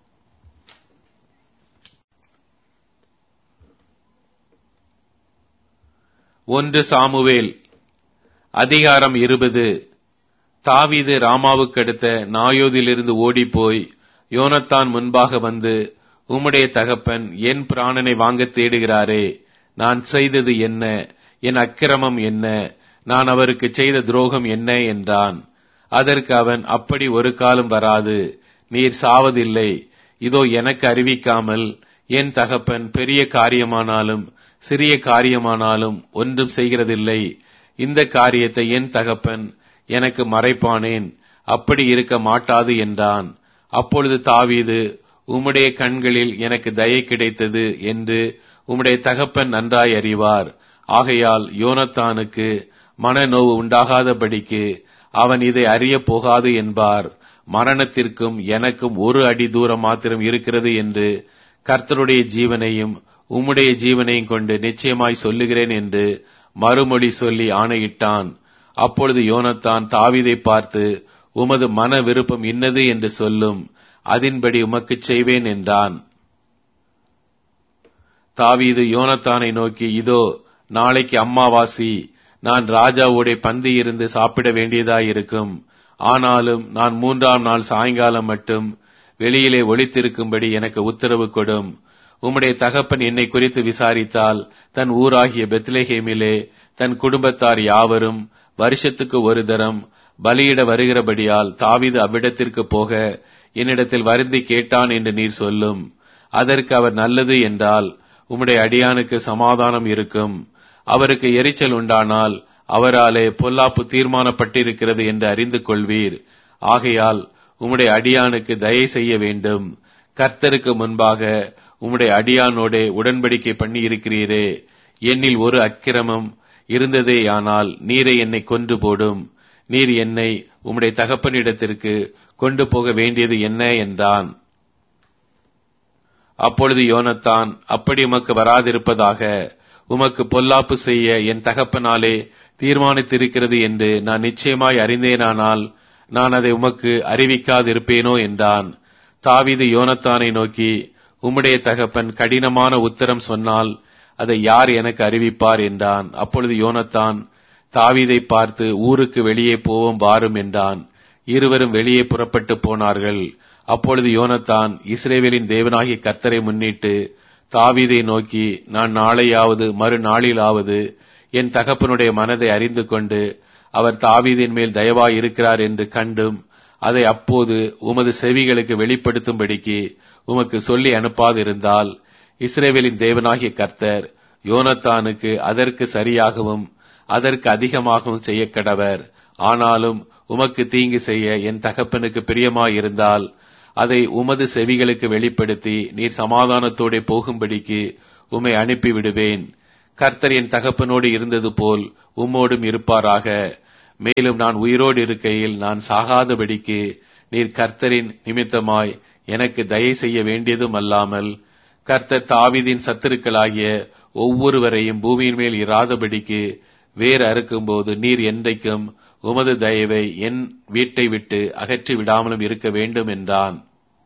ஒன்று சாமுவேல் அதிகாரம் இருபது தாவீது ராமாவுக்கு அடுத்த நாயோதிலிருந்து ஓடிப்போய் யோனத்தான் முன்பாக வந்து உம்முடைய தகப்பன் என் பிராணனை வாங்க தேடுகிறாரே நான் செய்தது என்ன என் அக்கிரமம் என்ன நான் அவருக்கு செய்த துரோகம் என்ன என்றான் அதற்கு அவன் அப்படி ஒரு காலம் வராது நீர் சாவதில்லை இதோ எனக்கு அறிவிக்காமல் என் தகப்பன் பெரிய காரியமானாலும் சிறிய காரியமானாலும் ஒன்றும் செய்கிறதில்லை இந்த காரியத்தை என் தகப்பன் எனக்கு மறைப்பானேன் அப்படி இருக்க மாட்டாது என்றான் அப்பொழுது தாவீது உம்முடைய கண்களில் எனக்கு தயை கிடைத்தது என்று உம்முடைய தகப்பன் நன்றாய் அறிவார் ஆகையால் யோனத்தானுக்கு மனநோவு உண்டாகாதபடிக்கு அவன் இதை அறியப் போகாது என்பார் மரணத்திற்கும் எனக்கும் ஒரு அடி தூரம் மாத்திரம் இருக்கிறது என்று கர்த்தருடைய ஜீவனையும் உம்முடைய ஜீவனையும் கொண்டு நிச்சயமாய் சொல்லுகிறேன் என்று மறுமொழி சொல்லி ஆணையிட்டான் அப்பொழுது யோனத்தான் தாவீதை பார்த்து உமது மன விருப்பம் இன்னது என்று சொல்லும் அதின்படி உமக்குச் செய்வேன் என்றான் தாவீது யோனத்தானை நோக்கி இதோ நாளைக்கு அம்மாவாசி நான் ராஜாவோட பந்தி இருந்து சாப்பிட வேண்டியதாயிருக்கும் ஆனாலும் நான் மூன்றாம் நாள் சாயங்காலம் மட்டும் வெளியிலே ஒளித்திருக்கும்படி எனக்கு உத்தரவு கொடும் உம்முடைய தகப்பன் என்னை குறித்து விசாரித்தால் தன் ஊராகிய பெத்லேஹேமிலே தன் குடும்பத்தார் யாவரும் வருஷத்துக்கு ஒரு தரம் பலியிட வருகிறபடியால் தாவீது அவ்விடத்திற்கு போக என்னிடத்தில் வருந்தி கேட்டான் என்று நீர் சொல்லும் அதற்கு அவர் நல்லது என்றால் உம்முடைய அடியானுக்கு சமாதானம் இருக்கும் அவருக்கு எரிச்சல் உண்டானால் அவராலே பொல்லாப்பு தீர்மானப்பட்டிருக்கிறது என்று அறிந்து கொள்வீர் ஆகையால் உம்முடைய அடியானுக்கு தயை செய்ய வேண்டும் கர்த்தருக்கு முன்பாக உம்முடைய அடியானோடே உடன்படிக்கை பண்ணி இருக்கிறீரே என்னில் ஒரு அக்கிரமம் இருந்ததேயானால் நீரை என்னை கொன்று போடும் நீர் என்னை உம்முடைய தகப்பனிடத்திற்கு கொண்டு போக வேண்டியது என்ன என்றான் அப்பொழுது யோனத்தான் அப்படி உமக்கு வராதிருப்பதாக உமக்கு பொல்லாப்பு செய்ய என் தகப்பனாலே தீர்மானித்திருக்கிறது என்று நான் நிச்சயமாய் அறிந்தேனானால் நான் அதை உமக்கு அறிவிக்காதிருப்பேனோ என்றான் தாவீது யோனத்தானை நோக்கி உம்முடைய தகப்பன் கடினமான உத்தரம் சொன்னால் அதை யார் எனக்கு அறிவிப்பார் என்றான் அப்பொழுது யோனத்தான் தாவீதை பார்த்து ஊருக்கு வெளியே போவோம் வாரும் என்றான் இருவரும் வெளியே புறப்பட்டு போனார்கள் அப்பொழுது யோனத்தான் இஸ்ரேவேலின் தேவனாகிய கர்த்தரை முன்னிட்டு தாவீதை நோக்கி நான் நாளையாவது மறுநாளிலாவது என் தகப்பனுடைய மனதை அறிந்து கொண்டு அவர் தாவீதின் மேல் தயவாய் இருக்கிறார் என்று கண்டும் அதை அப்போது உமது செவிகளுக்கு வெளிப்படுத்தும்படிக்கு உமக்கு சொல்லி அனுப்பாதிருந்தால் இஸ்ரேவேலின் தேவனாகிய கர்த்தர் யோனத்தானுக்கு அதற்கு சரியாகவும் அதற்கு அதிகமாகவும் செய்ய கடவர் ஆனாலும் உமக்கு தீங்கு செய்ய என் தகப்பனுக்கு பிரியமாயிருந்தால் அதை உமது செவிகளுக்கு வெளிப்படுத்தி நீர் சமாதானத்தோടെ போகும்படிக்கு உம்மை அனுப்பி விடுவேன் கர்த்தர் என் தகப்பனோடு இருந்தது போல் உம்மோடும் இருப்பாராக மேலும் நான் உயிரோடு இருக்கையில் நான் சாகாதபடிக்கு நீர் கர்த்தரின் நிமித்தமாய் எனக்கு தயை செய்ய வேண்டியதும் அல்லாமல் கர்த்தர் தாவீதின் சத்துருக்களாகிய ஒவ்வொருவரையும் பூமியின் மேல் இராதபடிக்கு வேர் அறுக்கும்போது நீர் என்றைக்கும் உமது தயவை என் வீட்டை விட்டு அகற்றி விடாமலும் இருக்க வேண்டும் என்றான்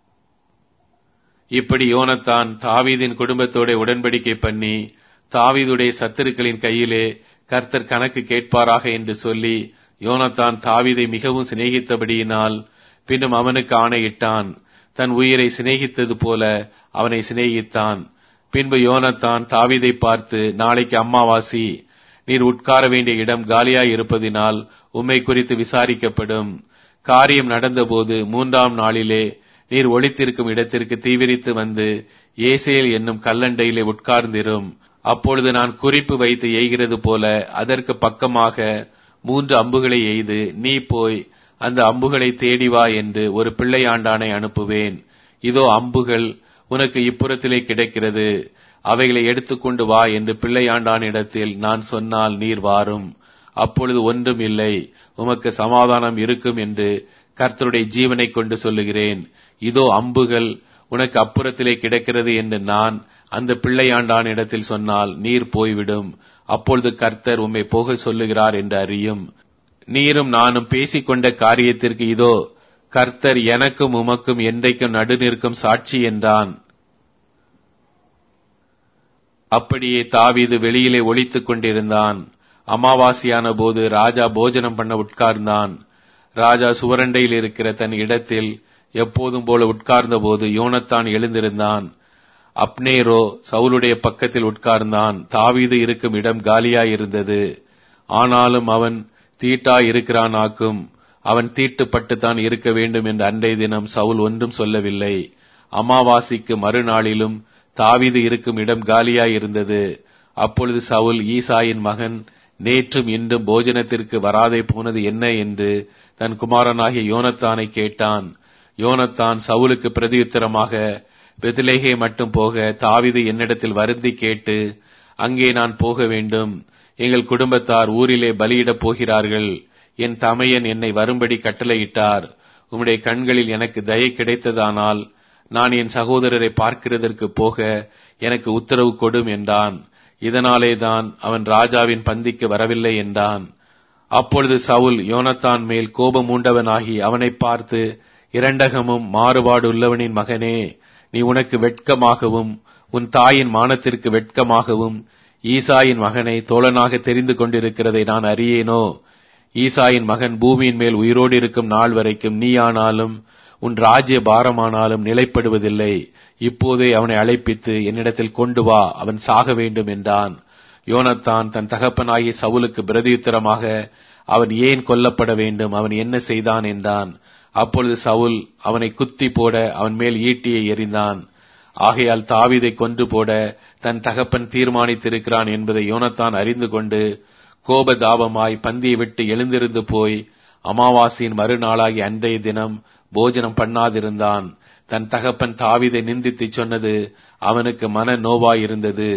இப்படி யோனத்தான் தாவீதின் குடும்பத்தோட உடன்படிக்கை பண்ணி தாவீதுடைய சத்துருக்களின் கையிலே கர்த்தர் கணக்கு கேட்பாராக என்று சொல்லி யோனத்தான் தாவீதை மிகவும் சிநேகித்தபடியினால் பின்னும் அவனுக்கு ஆணையிட்டான் தன் உயிரை சிநேகித்தது போல அவனை சிநேகித்தான் பின்பு யோனத்தான் தாவீதை பார்த்து நாளைக்கு அம்மாவாசி நீர் உட்கார வேண்டிய இடம் காலியாய் இருப்பதினால் உம்மை குறித்து விசாரிக்கப்படும் காரியம் நடந்தபோது மூன்றாம் நாளிலே நீர் ஒளித்திருக்கும் இடத்திற்கு தீவிரித்து வந்து ஏசேல் என்னும் கல்லண்டையிலே உட்கார்ந்திரும் அப்பொழுது நான் குறிப்பு வைத்து எய்கிறது போல அதற்கு பக்கமாக மூன்று அம்புகளை எய்து நீ போய் அந்த அம்புகளை தேடி வா என்று ஒரு பிள்ளையாண்டானை அனுப்புவேன் இதோ அம்புகள் உனக்கு இப்புறத்திலே கிடைக்கிறது அவைகளை எடுத்துக்கொண்டு வா என்று பிள்ளையாண்டானிடத்தில் நான் சொன்னால் நீர் வாரும் அப்பொழுது ஒன்றும் இல்லை உமக்கு சமாதானம் இருக்கும் என்று கர்த்தருடைய ஜீவனை கொண்டு சொல்லுகிறேன் இதோ அம்புகள் உனக்கு அப்புறத்திலே கிடக்கிறது என்று நான் அந்த பிள்ளையாண்டான் இடத்தில் சொன்னால் நீர் போய்விடும் அப்பொழுது கர்த்தர் உம்மை போக சொல்லுகிறார் என்று அறியும் நீரும் நானும் பேசிக்கொண்ட காரியத்திற்கு இதோ கர்த்தர் எனக்கும் உமக்கும் என்றைக்கும் நடுநிற்கும் சாட்சி என்றான் அப்படியே தாவீது வெளியிலே ஒளித்துக் கொண்டிருந்தான் அமாவாசையான போது ராஜா போஜனம் பண்ண உட்கார்ந்தான் ராஜா சுவரண்டையில் இருக்கிற தன் இடத்தில் எப்போதும் போல உட்கார்ந்த போது யோனத்தான் எழுந்திருந்தான் அப்னேரோ சவுலுடைய பக்கத்தில் உட்கார்ந்தான் தாவீது இருக்கும் இடம் காலியாயிருந்தது ஆனாலும் அவன் தீட்டாய் இருக்கிறானாக்கும் அவன் தீட்டுப்பட்டுத்தான் இருக்க வேண்டும் என்று அன்றைய தினம் சவுல் ஒன்றும் சொல்லவில்லை அமாவாசைக்கு மறுநாளிலும் தாவீது இருக்கும் இடம் காலியாய் இருந்தது அப்பொழுது சவுல் ஈசாயின் மகன் நேற்றும் இன்றும் போஜனத்திற்கு வராதே போனது என்ன என்று தன் குமாரனாகிய யோனத்தானை கேட்டான் யோனத்தான் சவுலுக்கு பிரதியுத்தரமாக பெதிலேகே மட்டும் போக தாவிது என்னிடத்தில் வருந்தி கேட்டு அங்கே நான் போக வேண்டும் எங்கள் குடும்பத்தார் ஊரிலே பலியிடப் போகிறார்கள் என் தமையன் என்னை வரும்படி கட்டளையிட்டார் உம்முடைய கண்களில் எனக்கு தயை கிடைத்ததானால் நான் என் சகோதரரை பார்க்கிறதற்கு போக எனக்கு உத்தரவு கொடும் என்றான் இதனாலே தான் அவன் ராஜாவின் பந்திக்கு வரவில்லை என்றான் அப்பொழுது சவுல் யோனத்தான் மேல் கோபம் உண்டவனாகி அவனை பார்த்து இரண்டகமும் மாறுபாடு உள்ளவனின் மகனே நீ உனக்கு வெட்கமாகவும் உன் தாயின் மானத்திற்கு வெட்கமாகவும் ஈசாயின் மகனை தோழனாக தெரிந்து கொண்டிருக்கிறதை நான் அறியேனோ ஈசாயின் மகன் பூமியின் மேல் உயிரோடு இருக்கும் நாள் வரைக்கும் நீ ஆனாலும் உன் ராஜ்ய பாரமானாலும் நிலைப்படுவதில்லை இப்போதே அவனை அழைப்பித்து என்னிடத்தில் கொண்டு வா அவன் சாக வேண்டும் என்றான் யோனத்தான் தன் தகப்பனாகிய சவுலுக்கு பிரதியுத்தரமாக அவன் ஏன் கொல்லப்பட வேண்டும் அவன் என்ன செய்தான் என்றான் அப்பொழுது சவுல் அவனை குத்தி போட அவன் மேல் ஈட்டியை எறிந்தான் ஆகையால் தாவீதை கொன்று போட தன் தகப்பன் தீர்மானித்திருக்கிறான் என்பதை யோனத்தான் அறிந்து கொண்டு கோபதாபமாய் பந்தியை விட்டு எழுந்திருந்து போய் அமாவாசையின் மறுநாளாகி அன்றைய தினம் போஜனம் பண்ணாதிருந்தான் தன் தகப்பன் தாவீதை நிந்தித்து சொன்னது அவனுக்கு மன நோவாயிருந்தது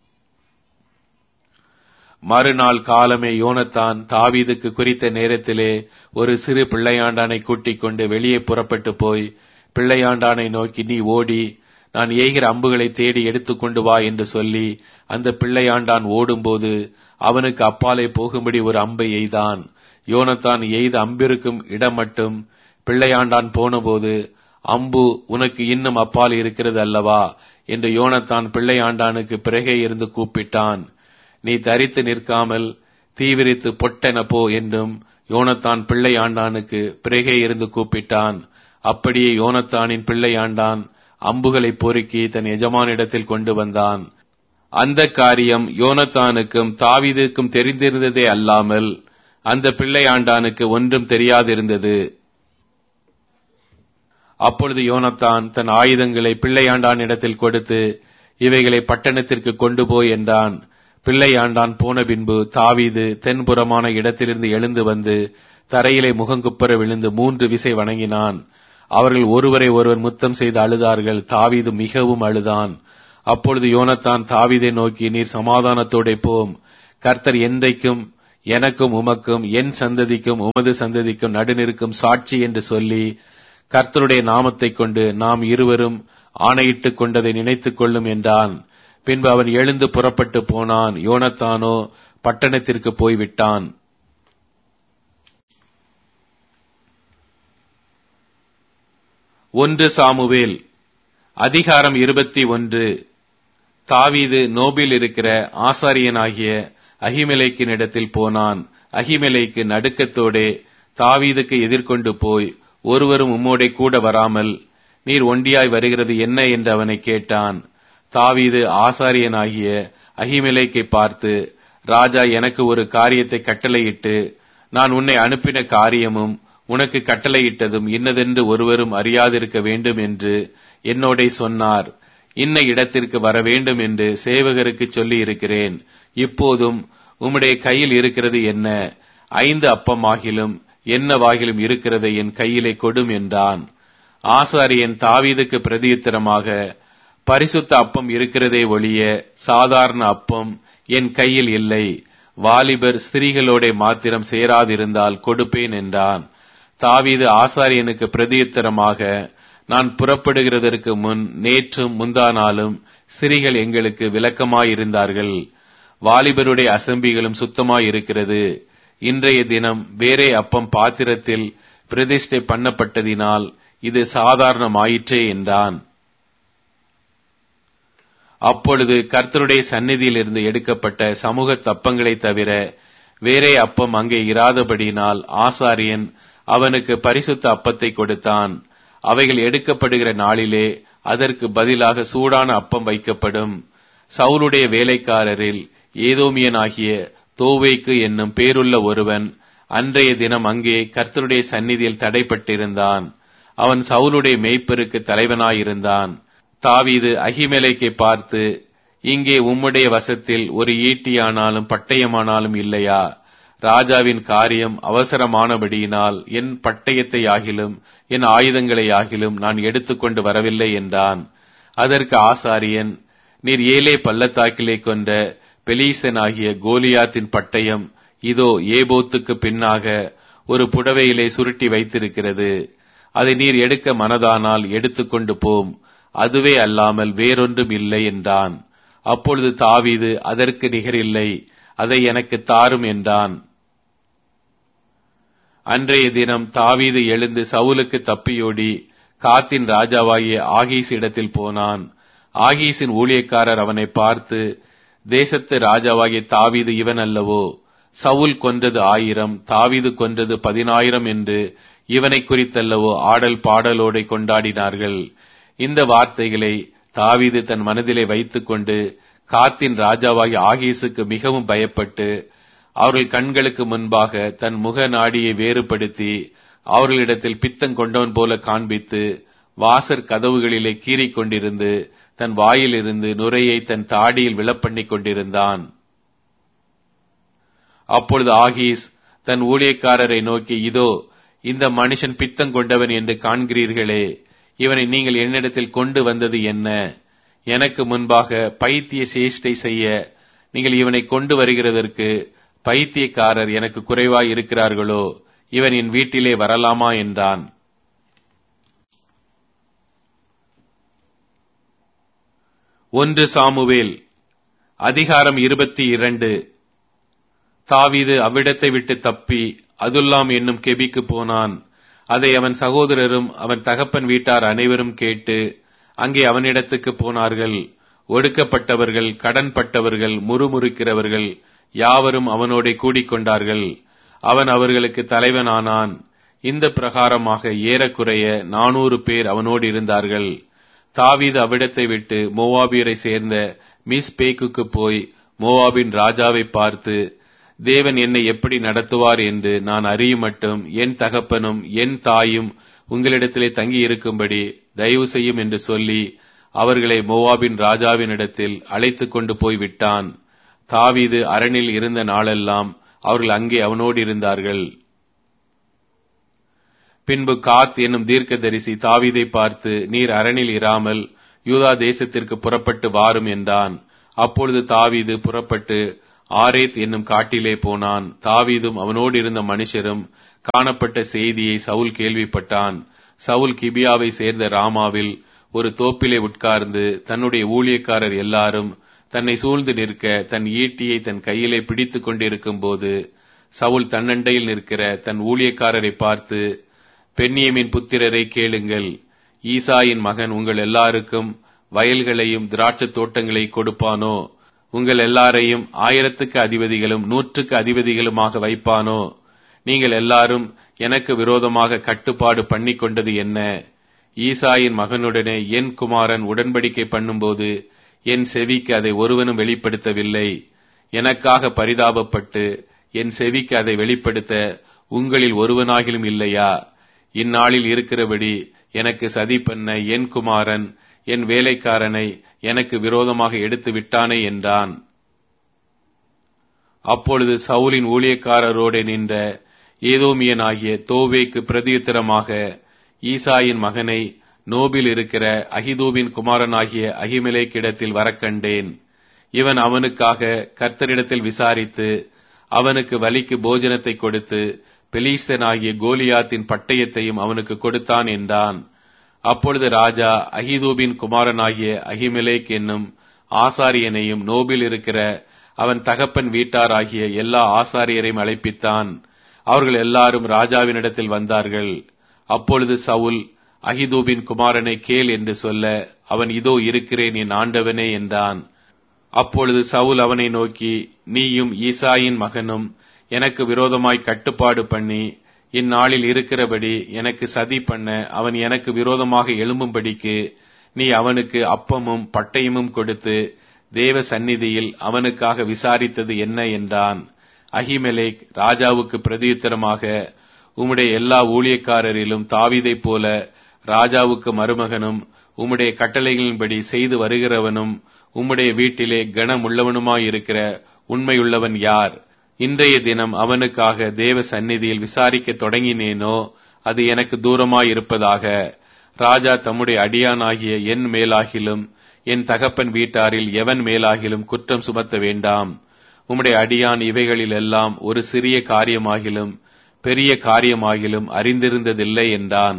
மறுநாள் காலமே யோனத்தான் தாவீதுக்கு குறித்த நேரத்திலே ஒரு சிறு பிள்ளையாண்டானை கூட்டிக் கொண்டு வெளியே புறப்பட்டு போய் பிள்ளையாண்டானை நோக்கி நீ ஓடி நான் ஏகிற அம்புகளை தேடி எடுத்துக்கொண்டு வா என்று சொல்லி அந்த பிள்ளையாண்டான் ஓடும்போது அவனுக்கு அப்பாலே போகும்படி ஒரு அம்பை எய்தான் யோனத்தான் எய்த அம்பிருக்கும் இடம் மட்டும் பிள்ளையாண்டான் போனபோது அம்பு உனக்கு இன்னும் அப்பால் இருக்கிறது அல்லவா என்று யோனத்தான் பிள்ளையாண்டானுக்கு பிறகே இருந்து கூப்பிட்டான் நீ தரித்து நிற்காமல் தீவிரித்து பொட்டென போ என்றும் யோனத்தான் பிள்ளையாண்டானுக்கு பிறகே இருந்து கூப்பிட்டான் அப்படியே யோனத்தானின் பிள்ளையாண்டான் அம்புகளை பொறுக்கி தன் எஜமானிடத்தில் கொண்டு வந்தான் அந்த காரியம் யோனத்தானுக்கும் தாவீதுக்கும் தெரிந்திருந்ததே அல்லாமல் அந்த பிள்ளையாண்டானுக்கு ஒன்றும் தெரியாதிருந்தது அப்பொழுது யோனத்தான் தன் ஆயுதங்களை பிள்ளையாண்டான் இடத்தில் கொடுத்து இவைகளை பட்டணத்திற்கு கொண்டு போய் என்றான் பிள்ளையாண்டான் போன பின்பு தாவீது தென்புறமான இடத்திலிருந்து எழுந்து வந்து தரையிலே முகங்குப்புற விழுந்து மூன்று விசை வணங்கினான் அவர்கள் ஒருவரை ஒருவர் முத்தம் செய்து அழுதார்கள் தாவீது மிகவும் அழுதான் அப்பொழுது யோனத்தான் தாவீதை நோக்கி நீர் சமாதானத்தோடே போம் கர்த்தர் என்றைக்கும் எனக்கும் உமக்கும் என் சந்ததிக்கும் உமது சந்ததிக்கும் நடுநிற்கும் சாட்சி என்று சொல்லி கர்த்தருடைய நாமத்தைக் கொண்டு நாம் இருவரும் ஆணையிட்டுக் கொண்டதை நினைத்துக் கொள்ளும் என்றான் பின்பு அவன் எழுந்து புறப்பட்டு போனான் யோனத்தானோ பட்டணத்திற்கு போய்விட்டான் ஒன்று சாமுவேல் அதிகாரம் இருபத்தி ஒன்று தாவீது நோபில் இருக்கிற ஆசாரியனாகிய அகிமெலைக்கின் இடத்தில் போனான் அகிமெலைக்கு நடுக்கத்தோடே தாவீதுக்கு எதிர்கொண்டு போய் ஒருவரும் உம்மோடே கூட வராமல் நீர் ஒண்டியாய் வருகிறது என்ன என்று அவனை கேட்டான் தாவீது ஆசாரியனாகிய அகிமெலைக்கை பார்த்து ராஜா எனக்கு ஒரு காரியத்தை கட்டளையிட்டு நான் உன்னை அனுப்பின காரியமும் உனக்கு கட்டளையிட்டதும் இன்னதென்று ஒருவரும் அறியாதிருக்க வேண்டும் என்று என்னோடே சொன்னார் இன்ன இடத்திற்கு வர வேண்டும் என்று சேவகருக்கு சொல்லி இருக்கிறேன் இப்போதும் உம்முடைய கையில் இருக்கிறது என்ன ஐந்து அப்பமாகிலும் என்னவாகிலும் இருக்கிறதை என் கையிலே கொடும் என்றான் ஆசாரியன் தாவீதுக்கு பிரதியுத்தரமாக பரிசுத்த அப்பம் இருக்கிறதே ஒழிய சாதாரண அப்பம் என் கையில் இல்லை வாலிபர் ஸ்திரீகளோட மாத்திரம் சேராதிருந்தால் கொடுப்பேன் என்றான் தாவீது ஆசாரியனுக்கு பிரதியுத்தரமாக நான் புறப்படுகிறதற்கு முன் நேற்றும் முந்தா நாளும் ஸ்திரீகள் எங்களுக்கு விளக்கமாயிருந்தார்கள் வாலிபருடைய அசம்பிகளும் சுத்தமாயிருக்கிறது இன்றைய தினம் வேறே அப்பம் பாத்திரத்தில் பிரதிஷ்டை பண்ணப்பட்டதினால் இது சாதாரணமாயிற்றே என்றான் அப்பொழுது கர்த்தருடைய சந்நிதியிலிருந்து எடுக்கப்பட்ட சமூக தப்பங்களை தவிர வேறே அப்பம் அங்கே இராதபடியினால் ஆசாரியன் அவனுக்கு பரிசுத்த அப்பத்தை கொடுத்தான் அவைகள் எடுக்கப்படுகிற நாளிலே அதற்கு பதிலாக சூடான அப்பம் வைக்கப்படும் சவுலுடைய வேலைக்காரரில் ஏதோமியனாகிய தோவைக்கு என்னும் பேருள்ள ஒருவன் அன்றைய தினம் அங்கே கர்த்தருடைய சந்நிதியில் தடைப்பட்டிருந்தான் அவன் சவுலுடைய மேய்ப்பருக்கு தலைவனாயிருந்தான் தாவீது அகிமெலைக்கை பார்த்து இங்கே உம்முடைய வசத்தில் ஒரு ஈட்டியானாலும் பட்டயமானாலும் இல்லையா ராஜாவின் காரியம் அவசரமானபடியினால் என் பட்டயத்தை ஆகிலும் என் ஆயுதங்களை ஆகிலும் நான் எடுத்துக்கொண்டு வரவில்லை என்றான் அதற்கு ஆசாரியன் நீர் ஏலே பள்ளத்தாக்கிலே கொண்ட பெலீசனாகிய கோலியாத்தின் பட்டயம் இதோ ஏபோத்துக்கு பின்னாக ஒரு புடவையிலே சுருட்டி வைத்திருக்கிறது அதை நீர் எடுக்க மனதானால் எடுத்துக்கொண்டு போம் அதுவே அல்லாமல் வேறொன்றும் இல்லை என்றான் அப்பொழுது தாவீது அதற்கு நிகரில்லை அதை எனக்கு தாரும் என்றான் அன்றைய தினம் தாவீது எழுந்து சவுலுக்கு தப்பியோடி காத்தின் ராஜாவாகிய ஆகீஸ் இடத்தில் போனான் ஆகீஸின் ஊழியக்காரர் அவனை பார்த்து தேசத்து ராஜாவாகிய தாவீது இவன் அல்லவோ சவுல் கொன்றது ஆயிரம் தாவீது கொன்றது பதினாயிரம் என்று இவனை குறித்தல்லவோ ஆடல் பாடலோடு கொண்டாடினார்கள் இந்த வார்த்தைகளை தாவீது தன் மனதிலே வைத்துக்கொண்டு காத்தின் ராஜாவாகிய ஆகீசுக்கு மிகவும் பயப்பட்டு அவர்கள் கண்களுக்கு முன்பாக தன் முக நாடியை வேறுபடுத்தி அவர்களிடத்தில் பித்தம் கொண்டவன் போல காண்பித்து வாசற் கதவுகளிலே கீறிக் கொண்டிருந்து தன் வாயிலிருந்து நுரையை தன் தாடியில் விழப்பண்ணிக் கொண்டிருந்தான் அப்பொழுது ஆகீஸ் தன் ஊழியக்காரரை நோக்கி இதோ இந்த மனுஷன் பித்தம் கொண்டவன் என்று காண்கிறீர்களே இவனை நீங்கள் என்னிடத்தில் கொண்டு வந்தது என்ன எனக்கு முன்பாக பைத்திய சேஷ்டை செய்ய நீங்கள் இவனை கொண்டு வருகிறதற்கு பைத்தியக்காரர் எனக்கு குறைவாய் இருக்கிறார்களோ இவன் என் வீட்டிலே வரலாமா என்றான் ஒன்று சாமுவேல் அதிகாரம் இருபத்தி இரண்டு தாவீது அவ்விடத்தை விட்டு தப்பி அதுல்லாம் என்னும் கெபிக்கு போனான் அதை அவன் சகோதரரும் அவன் தகப்பன் வீட்டார் அனைவரும் கேட்டு அங்கே அவனிடத்துக்கு போனார்கள் ஒடுக்கப்பட்டவர்கள் கடன்பட்டவர்கள் முறுமுறுக்கிறவர்கள் யாவரும் அவனோட கூடிக்கொண்டார்கள் அவன் அவர்களுக்கு தலைவனானான் இந்த பிரகாரமாக ஏறக்குறைய நானூறு பேர் அவனோடு இருந்தார்கள் தாவீது அவ்விடத்தை விட்டு மோவாபியரை சேர்ந்த மிஸ் பேக்குக்கு போய் மோவாபின் ராஜாவை பார்த்து தேவன் என்னை எப்படி நடத்துவார் என்று நான் அறியும் மட்டும் என் தகப்பனும் என் தாயும் உங்களிடத்திலே தங்கி இருக்கும்படி தயவு செய்யும் என்று சொல்லி அவர்களை மோவாபின் ராஜாவினிடத்தில் அழைத்து கொண்டு போய் விட்டான் தாவீது அரணில் இருந்த நாளெல்லாம் அவர்கள் அங்கே அவனோடு இருந்தார்கள் பின்பு காத் என்னும் தீர்க்கதரிசி தாவீதை பார்த்து நீர் அரணில் இராமல் யூதா தேசத்திற்கு புறப்பட்டு வாரும் என்றான் அப்பொழுது தாவீது புறப்பட்டு ஆரேத் என்னும் காட்டிலே போனான் தாவீதும் அவனோடு இருந்த மனுஷரும் காணப்பட்ட செய்தியை சவுல் கேள்விப்பட்டான் சவுல் கிபியாவை சேர்ந்த ராமாவில் ஒரு தோப்பிலே உட்கார்ந்து தன்னுடைய ஊழியக்காரர் எல்லாரும் தன்னை சூழ்ந்து நிற்க தன் ஈட்டியை தன் கையிலே பிடித்துக் கொண்டிருக்கும் போது சவுல் தன்னண்டையில் நிற்கிற தன் ஊழியக்காரரை பார்த்து பெண்ணியமின் புத்திரரை கேளுங்கள் ஈசாயின் மகன் உங்கள் எல்லாருக்கும் வயல்களையும் திராட்சத் தோட்டங்களை கொடுப்பானோ உங்கள் எல்லாரையும் ஆயிரத்துக்கு அதிபதிகளும் நூற்றுக்கு அதிபதிகளுமாக வைப்பானோ நீங்கள் எல்லாரும் எனக்கு விரோதமாக கட்டுப்பாடு பண்ணி கொண்டது என்ன ஈசாயின் மகனுடனே என் குமாரன் உடன்படிக்கை பண்ணும்போது என் செவிக்கு அதை ஒருவனும் வெளிப்படுத்தவில்லை எனக்காக பரிதாபப்பட்டு என் செவிக்கு அதை வெளிப்படுத்த உங்களில் ஒருவனாகிலும் இல்லையா இந்நாளில் இருக்கிறபடி எனக்கு சதி பண்ண என் குமாரன் என் வேலைக்காரனை எனக்கு விரோதமாக எடுத்து விட்டானே என்றான் அப்பொழுது சவுலின் ஊழியக்காரரோடு நின்ற ஏதோமியனாகிய தோவேக்கு பிரதியுத்தரமாக ஈசாயின் மகனை நோபில் இருக்கிற அகிதூபின் குமாரனாகிய அகிமிலேக்கிடத்தில் வரக்கண்டேன் இவன் அவனுக்காக கர்த்தரிடத்தில் விசாரித்து அவனுக்கு வலிக்கு போஜனத்தை கொடுத்து பெலிஸ்தனாகிய கோலியாத்தின் பட்டயத்தையும் அவனுக்கு கொடுத்தான் என்றான் அப்பொழுது ராஜா அகிதூபின் குமாரனாகிய அகிமிலேக் என்னும் ஆசாரியனையும் நோபில் இருக்கிற அவன் தகப்பன் வீட்டாராகிய எல்லா ஆசாரியரையும் அழைப்பித்தான் அவர்கள் எல்லாரும் ராஜாவினிடத்தில் வந்தார்கள் அப்பொழுது சவுல் அகிதூபின் குமாரனை கேள் என்று சொல்ல அவன் இதோ இருக்கிறேன் என் ஆண்டவனே என்றான் அப்பொழுது சவுல் அவனை நோக்கி நீயும் ஈசாயின் மகனும் எனக்கு விரோதமாய் கட்டுப்பாடு பண்ணி இந்நாளில் இருக்கிறபடி எனக்கு சதி பண்ண அவன் எனக்கு விரோதமாக எழும்பும்படிக்கு நீ அவனுக்கு அப்பமும் பட்டயமும் கொடுத்து தேவ சந்நிதியில் அவனுக்காக விசாரித்தது என்ன என்றான் அகிமெலேக் ராஜாவுக்கு பிரதியுத்தரமாக உம்முடைய எல்லா ஊழியக்காரரிலும் தாவிதைப் போல ராஜாவுக்கு மருமகனும் உம்முடைய கட்டளைகளின்படி செய்து வருகிறவனும் உம்முடைய வீட்டிலே கனமுள்ளவனுமாயிருக்கிற உண்மையுள்ளவன் யார் இன்றைய தினம் அவனுக்காக தேவ சந்நிதியில் விசாரிக்க தொடங்கினேனோ அது எனக்கு தூரமாயிருப்பதாக ராஜா தம்முடைய அடியானாகிய என் மேலாகிலும் என் தகப்பன் வீட்டாரில் எவன் மேலாகிலும் குற்றம் சுமத்த வேண்டாம் உம்முடைய அடியான் இவைகளில் எல்லாம் ஒரு சிறிய காரியமாகிலும் பெரிய காரியமாகிலும் அறிந்திருந்ததில்லை என்றான்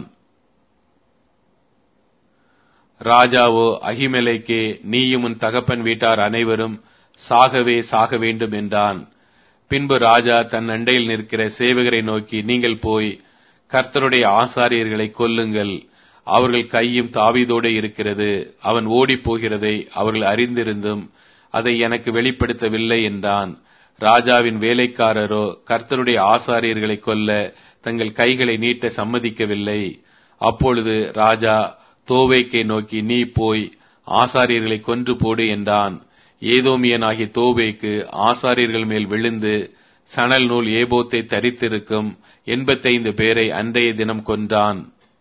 ராஜாவோ அகிமெலைக்கே நீயும் உன் தகப்பன் வீட்டார் அனைவரும் சாகவே சாக வேண்டும் என்றான் பின்பு ராஜா தன் அண்டையில் நிற்கிற சேவகரை நோக்கி நீங்கள் போய் கர்த்தருடைய ஆசாரியர்களை கொல்லுங்கள் அவர்கள் கையும் தாவிதோடு இருக்கிறது அவன் ஓடிப் போகிறதை அவர்கள் அறிந்திருந்தும் அதை எனக்கு வெளிப்படுத்தவில்லை என்றான் ராஜாவின் வேலைக்காரரோ கர்த்தருடைய ஆசாரியர்களை கொல்ல தங்கள் கைகளை நீட்ட சம்மதிக்கவில்லை அப்பொழுது ராஜா தோவேக்கை நோக்கி நீ போய் ஆசாரியர்களை கொன்று போடு என்றான் ஏதோமியனாகிய தோவேக்கு ஆசாரியர்கள் மேல் விழுந்து சணல் நூல் ஏபோத்தை தரித்திருக்கும் எண்பத்தைந்து பேரை அன்றைய தினம் கொன்றான்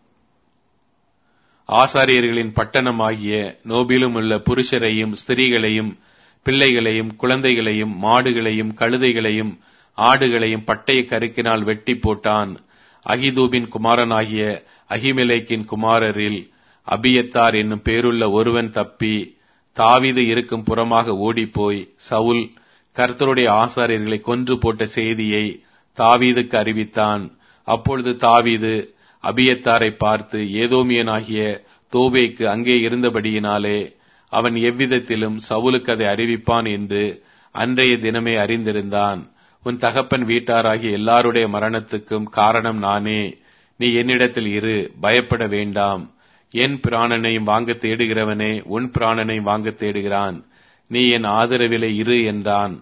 ஆசாரியர்களின் பட்டணமாகிய நோபிலும் உள்ள புருஷரையும் ஸ்திரீகளையும் பிள்ளைகளையும் குழந்தைகளையும் மாடுகளையும் கழுதைகளையும் ஆடுகளையும் பட்டய கருக்கினால் வெட்டி போட்டான் அகிதூபின் குமாரனாகிய அகிமிலேக்கின் குமாரரில் அபியத்தார் என்னும் பேருள்ள ஒருவன் தப்பி தாவிது இருக்கும் புறமாக ஓடிப்போய் சவுல் கர்த்தருடைய ஆசாரியர்களை கொன்று போட்ட செய்தியை தாவீதுக்கு அறிவித்தான் அப்பொழுது தாவீது அபியத்தாரை பார்த்து ஏதோமியனாகிய தோபேக்கு அங்கே இருந்தபடியினாலே அவன் எவ்விதத்திலும் சவுலுக்கு அதை அறிவிப்பான் என்று அன்றைய தினமே அறிந்திருந்தான் உன் தகப்பன் வீட்டாராகிய எல்லாருடைய மரணத்துக்கும் காரணம் நானே நீ என்னிடத்தில் இரு பயப்பட வேண்டாம் என் பிராணனையும் வாங்க தேடுகிறவனே உன் பிராணனையும் வாங்க தேடுகிறான் நீ என் ஆதரவிலே இரு என்றான்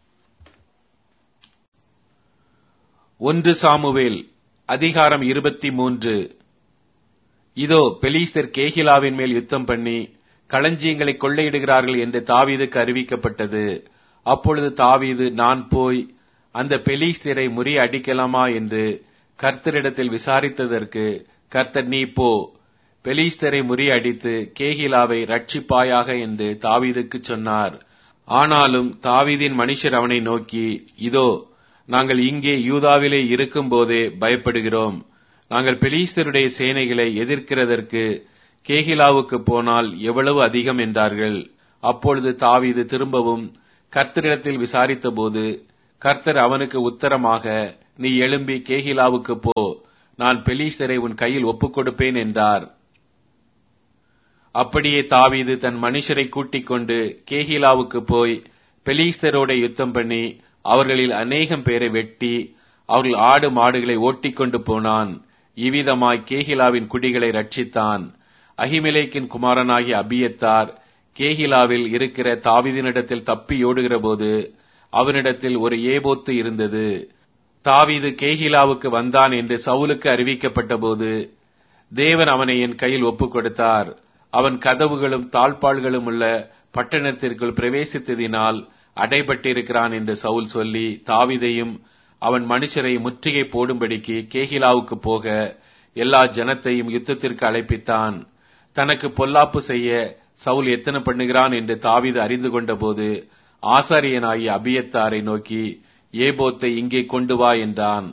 ஒன்று சாமுவேல் அதிகாரம் இருபத்தி மூன்று இதோ பெலிஸ்தர் கேகிலாவின் மேல் யுத்தம் பண்ணி களஞ்சியங்களை கொள்ளையிடுகிறார்கள் என்று தாவீதுக்கு அறிவிக்கப்பட்டது அப்பொழுது தாவீது நான் போய் அந்த பெலிஸ்தரை முறிய அடிக்கலாமா என்று கர்த்தரிடத்தில் விசாரித்ததற்கு கர்த்தர் நீ போ பெலிஸ்தரை முறியடித்து கேகிலாவை ரட்சிப்பாயாக என்று தாவீதுக்கு சொன்னார் ஆனாலும் தாவீதின் மனுஷர் அவனை நோக்கி இதோ நாங்கள் இங்கே யூதாவிலே இருக்கும் போதே பயப்படுகிறோம் நாங்கள் பெலிஸ்தருடைய சேனைகளை எதிர்க்கிறதற்கு கேகிலாவுக்கு போனால் எவ்வளவு அதிகம் என்றார்கள் அப்பொழுது தாவீது திரும்பவும் கர்த்தரிடத்தில் விசாரித்தபோது கர்த்தர் அவனுக்கு உத்தரமாக நீ எழும்பி கேகிலாவுக்கு போ நான் பெலீஸ்தரை உன் கையில் ஒப்புக் கொடுப்பேன் என்றார் அப்படியே தாவீது தன் மனுஷரை கூட்டிக் கொண்டு கேகிலாவுக்கு போய் பெலீஸ்தரோட யுத்தம் பண்ணி அவர்களில் அநேகம் பேரை வெட்டி அவர்கள் ஆடு மாடுகளை ஓட்டிக்கொண்டு போனான் இவ்விதமாய் கேகிலாவின் குடிகளை ரட்சித்தான் அகிமிலேக்கின் குமாரனாகிய அபியத்தார் கேகிலாவில் இருக்கிற தாவீதினிடத்தில் தப்பியோடுகிற போது அவனிடத்தில் ஒரு ஏபோத்து இருந்தது தாவீது கேகிலாவுக்கு வந்தான் என்று சவுலுக்கு அறிவிக்கப்பட்ட போது தேவன் அவனை என் கையில் ஒப்புக் கொடுத்தார் அவன் கதவுகளும் தாழ்பாள்களும் உள்ள பட்டணத்திற்குள் பிரவேசித்ததினால் அடைபட்டிருக்கிறான் என்று சவுல் சொல்லி தாவிதையும் அவன் மனுஷரை முற்றுகை போடும்படிக்கு கேகிலாவுக்கு போக எல்லா ஜனத்தையும் யுத்தத்திற்கு அழைப்பித்தான் தனக்கு பொல்லாப்பு செய்ய சவுல் எத்தனை பண்ணுகிறான் என்று தாவிது அறிந்து கொண்டபோது ஆசாரியனாகிய அபியத்தாரை நோக்கி ஏபோத்தை இங்கே கொண்டு வா என்றான்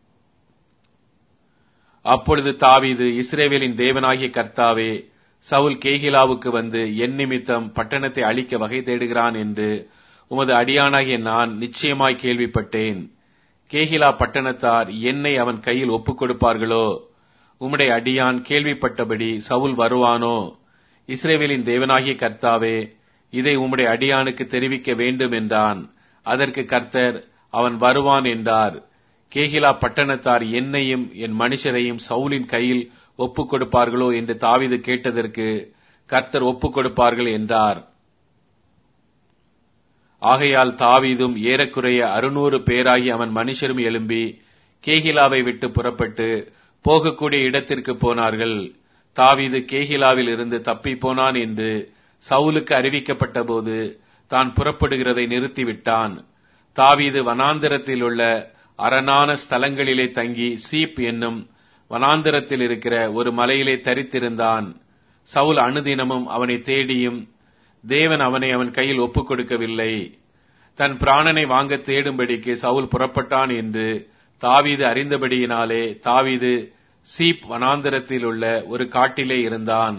அப்பொழுது தாவீது இஸ்ரேவேலின் தேவனாகிய கர்த்தாவே சவுல் கேகிலாவுக்கு வந்து என் நிமித்தம் பட்டணத்தை அழிக்க வகை தேடுகிறான் என்று உமது அடியானாகிய நான் நிச்சயமாய் கேள்விப்பட்டேன் கேகிலா பட்டணத்தார் என்னை அவன் கையில் ஒப்புக் கொடுப்பார்களோ உம்முடைய அடியான் கேள்விப்பட்டபடி சவுல் வருவானோ இஸ்ரேவேலின் தேவனாகிய கர்த்தாவே இதை உம்முடைய அடியானுக்கு தெரிவிக்க வேண்டும் என்றான் அதற்கு கர்த்தர் அவன் வருவான் என்றார் கேகிலா பட்டணத்தார் என்னையும் என் மனுஷரையும் சவுலின் கையில் ஒப்புக் கொடுப்பார்களோ என்று தாவிது கேட்டதற்கு கர்த்தர் ஒப்புக் கொடுப்பார்கள் என்றார் ஆகையால் தாவீதும் ஏறக்குறைய அறுநூறு பேராகி அவன் மனுஷரும் எழும்பி கேகிலாவை விட்டு புறப்பட்டு போகக்கூடிய இடத்திற்கு போனார்கள் தாவீது கேகிலாவில் இருந்து தப்பி போனான் என்று சவுலுக்கு அறிவிக்கப்பட்ட போது தான் புறப்படுகிறதை நிறுத்திவிட்டான் தாவீது வனாந்திரத்தில் உள்ள அரணான ஸ்தலங்களிலே தங்கி சீப் என்னும் வனாந்திரத்தில் இருக்கிற ஒரு மலையிலே தரித்திருந்தான் சவுல் அனுதினமும் அவனை தேடியும் தேவன் அவனை அவன் கையில் ஒப்புக் கொடுக்கவில்லை தன் பிராணனை வாங்க தேடும்படிக்கு சவுல் புறப்பட்டான் என்று தாவீது அறிந்தபடியினாலே தாவீது சீப் வனாந்திரத்தில் உள்ள ஒரு காட்டிலே இருந்தான்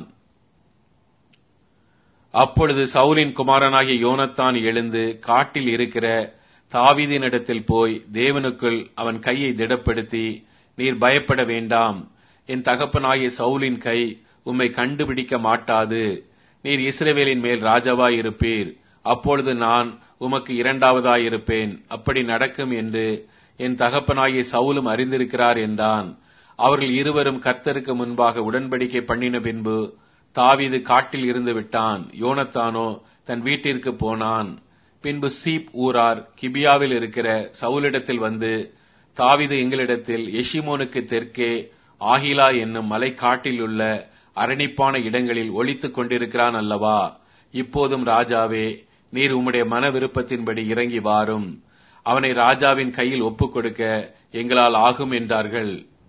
அப்பொழுது சவுலின் குமாரனாகிய யோனத்தான் எழுந்து காட்டில் இருக்கிற தாவீதினிடத்தில் போய் தேவனுக்குள் அவன் கையை திடப்படுத்தி நீர் பயப்பட வேண்டாம் என் தகப்பனாகிய சவுலின் கை உம்மை கண்டுபிடிக்க மாட்டாது நீர் இஸ்ரவேலின் மேல் ராஜாவாய் இருப்பீர் அப்பொழுது நான் உமக்கு இரண்டாவதாயிருப்பேன் அப்படி நடக்கும் என்று என் தகப்பனாகிய சவுலும் அறிந்திருக்கிறார் என்றான் அவர்கள் இருவரும் கர்த்தருக்கு முன்பாக உடன்படிக்கை பண்ணின பின்பு தாவீது காட்டில் இருந்து விட்டான் யோனத்தானோ தன் வீட்டிற்கு போனான் பின்பு சீப் ஊரார் கிபியாவில் இருக்கிற சவுலிடத்தில் வந்து தாவிது எங்களிடத்தில் எஷிமோனுக்கு தெற்கே ஆகிலா என்னும் மலை காட்டில் உள்ள அரணிப்பான இடங்களில் ஒளித்துக் கொண்டிருக்கிறான் அல்லவா இப்போதும் ராஜாவே நீர் உம்முடைய மன விருப்பத்தின்படி இறங்கி வாரும் அவனை ராஜாவின் கையில் ஒப்புக் கொடுக்க எங்களால் ஆகும் என்றார்கள்